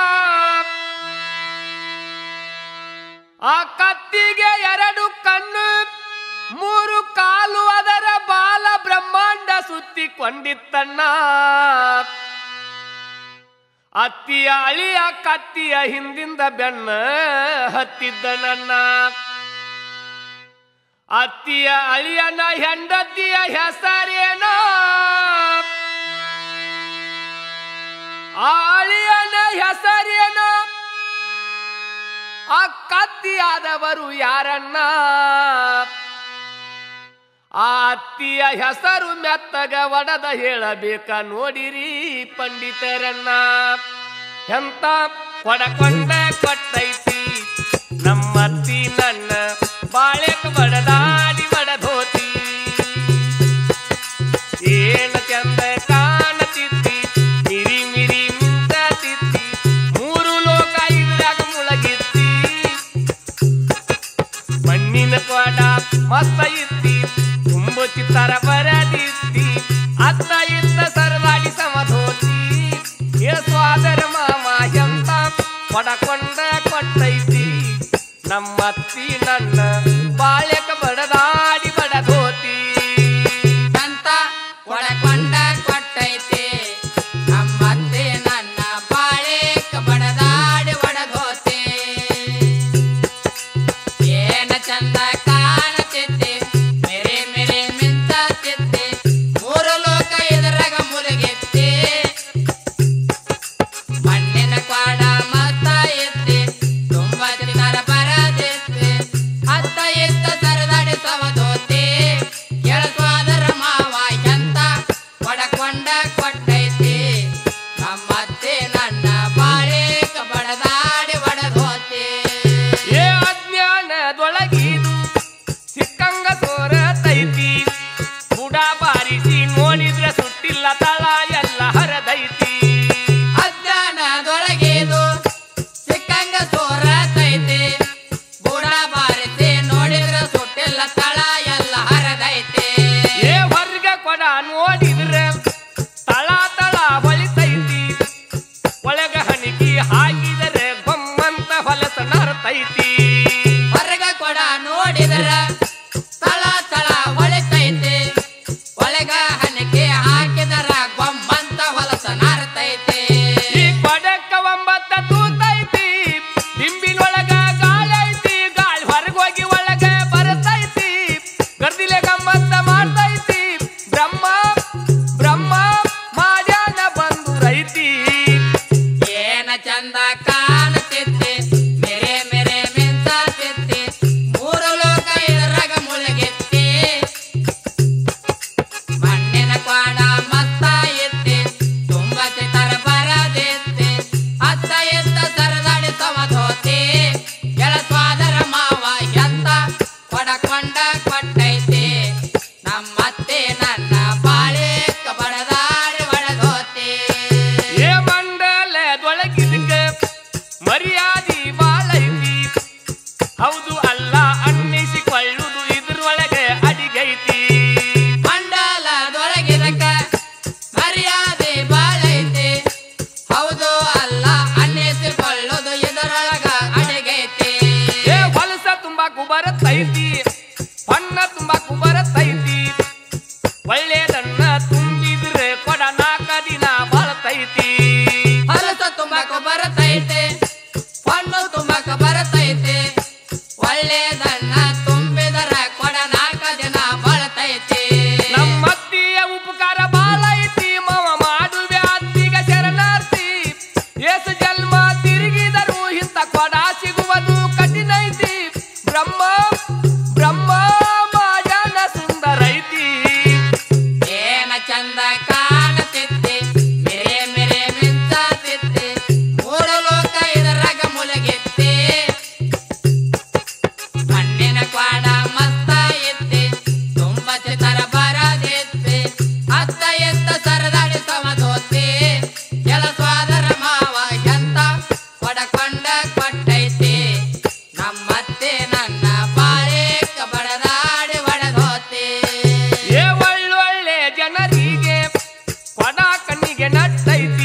ಆ ಕತ್ತಿಗೆ ಎರಡು ಕಣ್ಣು ಮೂರು ಕಾಲು ಅದರ ಬಾಲ ಬ್ರಹ್ಮಾಂಡ ಸುತ್ತಿಕೊಂಡಿತ್ತಣ್ಣ ಅತ್ತಿಯ ಅಳಿಯ ಕತ್ತಿಯ ಹಿಂದಿಂದ ಬೆನ್ನ ಹತ್ತಿದ್ದ ನನ್ನ ಅತ್ತಿಯ ಅಳಿಯನ ಹೆಂಡತಿಯ ಹೆಸರೇನೋ ಆ ಅಳಿಯನ ಹೆಸರೇನೋ ಆ ಕತ್ತಿಯಾದವರು ಯಾರನ್ನ ಆ ಅತ್ತಿಯ ಹೆಸರು ಮೆತ್ತಗ ಒಡದ ಹೇಳಬೇಕ ನೋಡಿರಿ ಪಂಡಿತರನ್ನ ಎಂತ ಕೊಡಕೊಂಡ ಕೊಟ್ಟೈತಿ ನಮ್ಮತ್ತಿ ನನ್ನ ಬಾಳೆಕ್ ಬಡದ ಬರಿಸಿ ನನ್ನ ಬಾಳೆಕ ಬಡದಾಡಿ ಬಡದೋತಿ
ಅಂತ ಒಡಕೊಂಡ ಕೊಟ್ಟೈತಿ ನಮ್ಮತ್ತೆ ನನ್ನ ಬಾಳೆಕ ಬಡದಾಡಿ ಒಡಗೋತೆ ಏನ ಚಂದ ಕಾಣತಿದ್ದೆ ಮೇರೆ ಮೇರೆ ಮಿಂಚತಿದ್ದೆ ಮೂರು ಲೋಕ ಎದುರಾಗ ಮುಳುಗೆತ್ತೆ ಮಣ್ಣಿನ ಕ್ವಾಡ ಮತ್ತ ಎತ್ತೆ ತುಂಬ ತಿನ್ನರ ಬರದೆತ್ತೆ ಅತ್ತ ಎತ್ತ ಸರದಾಡಿ ಸವದೋತೆ ಎಳಸ್ವಾದರ ಮಾವ ಎಂತ ಒಡಕೊಂಡ ಕೊಟ್ಟೈತಿ ನಮ್ಮತ್ತೆ ನನ್ನ ಬಾಳೆ ಬಡದಾಡಿ ಒಡದೋತೆ
ಏ ಅಜ್ಞಾನದೊಳಗಿದು ಸಿಕ್ಕಂಗ ಸೋರತೈತಿ ಬುಡ ಬಾರಿಸಿ ನೋಡಿದ್ರೆ ಸುಟ್ಟಿಲ್ಲ ತಳ ಎಲ್ಲ ಹರದೈತಿ
ಅಜ್ಞಾನದೊಳಗೆದು ಸಿಕ್ಕಂಗ ಸೋರತೈತಿ ಬುಡ ಬಾರಿಸಿ ನೋಡಿದ್ರ ಸುಟ್ಟಿಲ್ಲ ತಳ ಎಲ್ಲ ಹರದೈತಿ
ಏ ಹೊರ್ಗ ಕೊಡ ನೋಡಿದ್ರೆ ತಳ ತಳ ಹೊಳಿತೈತಿ ಒಳಗ ಹಣಿಕಿ ಹಾಕಿದರೆ ಗೊಮ್ಮಂತ ಹೊಲಸ ನರ್ತೈತಿ
ಹೊರಗ ಕೊಡ ನೋಡಿದ್ರ ತಳ ತಳ ಹೊಳಿತೈತಿ ಒಳಗ ಹನಿಕೆ ಹಾಕಿದರ ಗೊಮ್ಮಂತ ಹೊಲಸ ನಾರ್ತೈತಿ
ಈ ಕೊಡಕ್ಕ ಒಂಬತ್ತ ತೂತೈತಿ ದಿಂಬಿನೊಳಗ ಗಾಳೈತಿ ಗಾಳಿ ಹೊರಗೋಗಿ ಒಳಗ ಬರತೈತಿ ಗರ್ದಿಲೆ ಗಮ್ಮತ್ತ ಮಾಡ್ತೈತಿ ಬ್ರಹ್ಮ ಬ್ರಹ್ಮ ಮಾಡ್ಯಾನ ಬಂದು ರೈತಿ
ಏನ ಚಂದ ಕಾಣತಿದ್ದೆ ಮೇರೆ ಮೇರೆ ಮಿಂಚತಿದ್ದೆ ಮೂರು ಲೋಕ ಇದರಾಗ ಮುಳುಗೆತ್ತಿ ಮಣ್ಣಿನ ಕ್ವಾಡ ಮತ್ತ ಎತ್ತೆ ತುಂಬ ಚಿತರ ಬರದೆತ್ತೆ ಅತ್ತ ಎತ್ತ ಸರದಾಡಿ ಸಮಧೋತೆ ಎಳಸ್ವಾದರ ಮಾವ ಎಂತ ಕೊಡಕೊಂಡ ಕೊಟ್ಟೈತೆ ನಮ್ಮತ್ತೆ ನನ್ನ ಬಾಳೆ ಬಡದಾಡಿ ಒಡದೋತೆ
ಏ ಮಂಡಲದೊಳಗಿದ್ಕ ಮರ್ಯಾದಿ ಬಾಳೈತಿ ಹೌದು ಅಲ್ಲ ಅನ್ನಿಸಿಕೊಳ್ಳುವುದು ಇದ್ರೊಳಗೆ ಅಡಿಗೈತಿ
ಮಂಡಲದೊಳಗಿದಕ ಮರ್ಯಾದೆ ಬಾಳೈತೆ ಹೌದು ಅಲ್ಲ ಅನ್ನಿಸಿಕೊಳ್ಳೋದು ಇದರೊಳಗ ಅಡಗೈತೆ
ಏ ಹೊಲಸ ತುಂಬಾಕು ಬರತೈತಿ ಬಣ್ಣ ತುಂಬಾಕು ಬರತೈತಿ ಒಳ್ಳೆಯದನ್ನ ತುಂಬಿದ್ರೆ ಕೊಡ ನಾಲ್ಕ ದಿನ ಬಾಳತೈತಿ
ಹೊಲಸ ತುಂಬಾಕ ಬರತೈತೆ ಹಣ್ಣು ತುಂಬಾಕ ಬರತೈತೆ ಒಳ್ಳೆಯದನ್ನ ತುಂಬಿದರ ಕೊಡ ನಾಲ್ಕ ದಿನ ಬಳತೈತೆ
ನಮ್ಮತ್ತಿಯ ಉಪಕಾರ ಬಾಳೈತಿ ಮವ ಮಾಡುವೆ ಅತ್ತಿಗ ಶರಣಾರ್ಥಿ ಏಸು ಜನ್ಮ ತಿರುಗಿದರು ಇಂಥ ಕೊಡ ಸಿಗುವುದು ಕಠಿಣೈತಿ ಬ್ರಹ್ಮ ಬ್ರಹ್ಮ ಮಾಡ್ಯಾನ ಸುಂದರೈತಿ
ಏನ ಚಂದ ಕಾಣತಿದ್ದೆ ಮೇರೆ ಮೇರೆ ಮಿಂಚತಿದ್ದೆ ಮೂರು ಲೋಕ ಇದರಾಗ ಮುಳುಗೆತ್ತೆ ಮಣ್ಣಿನ ಕ್ವಾಡ ಮಸ್ತ ಎತ್ತೆ ತುಂಬ ಚಿತರ ಬರದೆತ್ತೆ ಅತ್ತ ಎತ್ತ ಸರದಾಡಿ ಸಮದೋತೆ ಕೆಲಸ್ವಾದರ ಮಾವ ಎಂತ ಒಡಕೊಂಡ ಕೊಟ್ಟೈತೆ ನಮ್ಮತ್ತೆ ನನ್ನ ಬಾಳೆ ಬಡದಾಡಿ ಒಡದೋತೆ
ಏ ಒಳ್ಳೊಳ್ಳೆ ಜನರಿಗೆ ಕೊಡ ಕಣ್ಣಿಗೆ ನಟ್ಟೈತಿ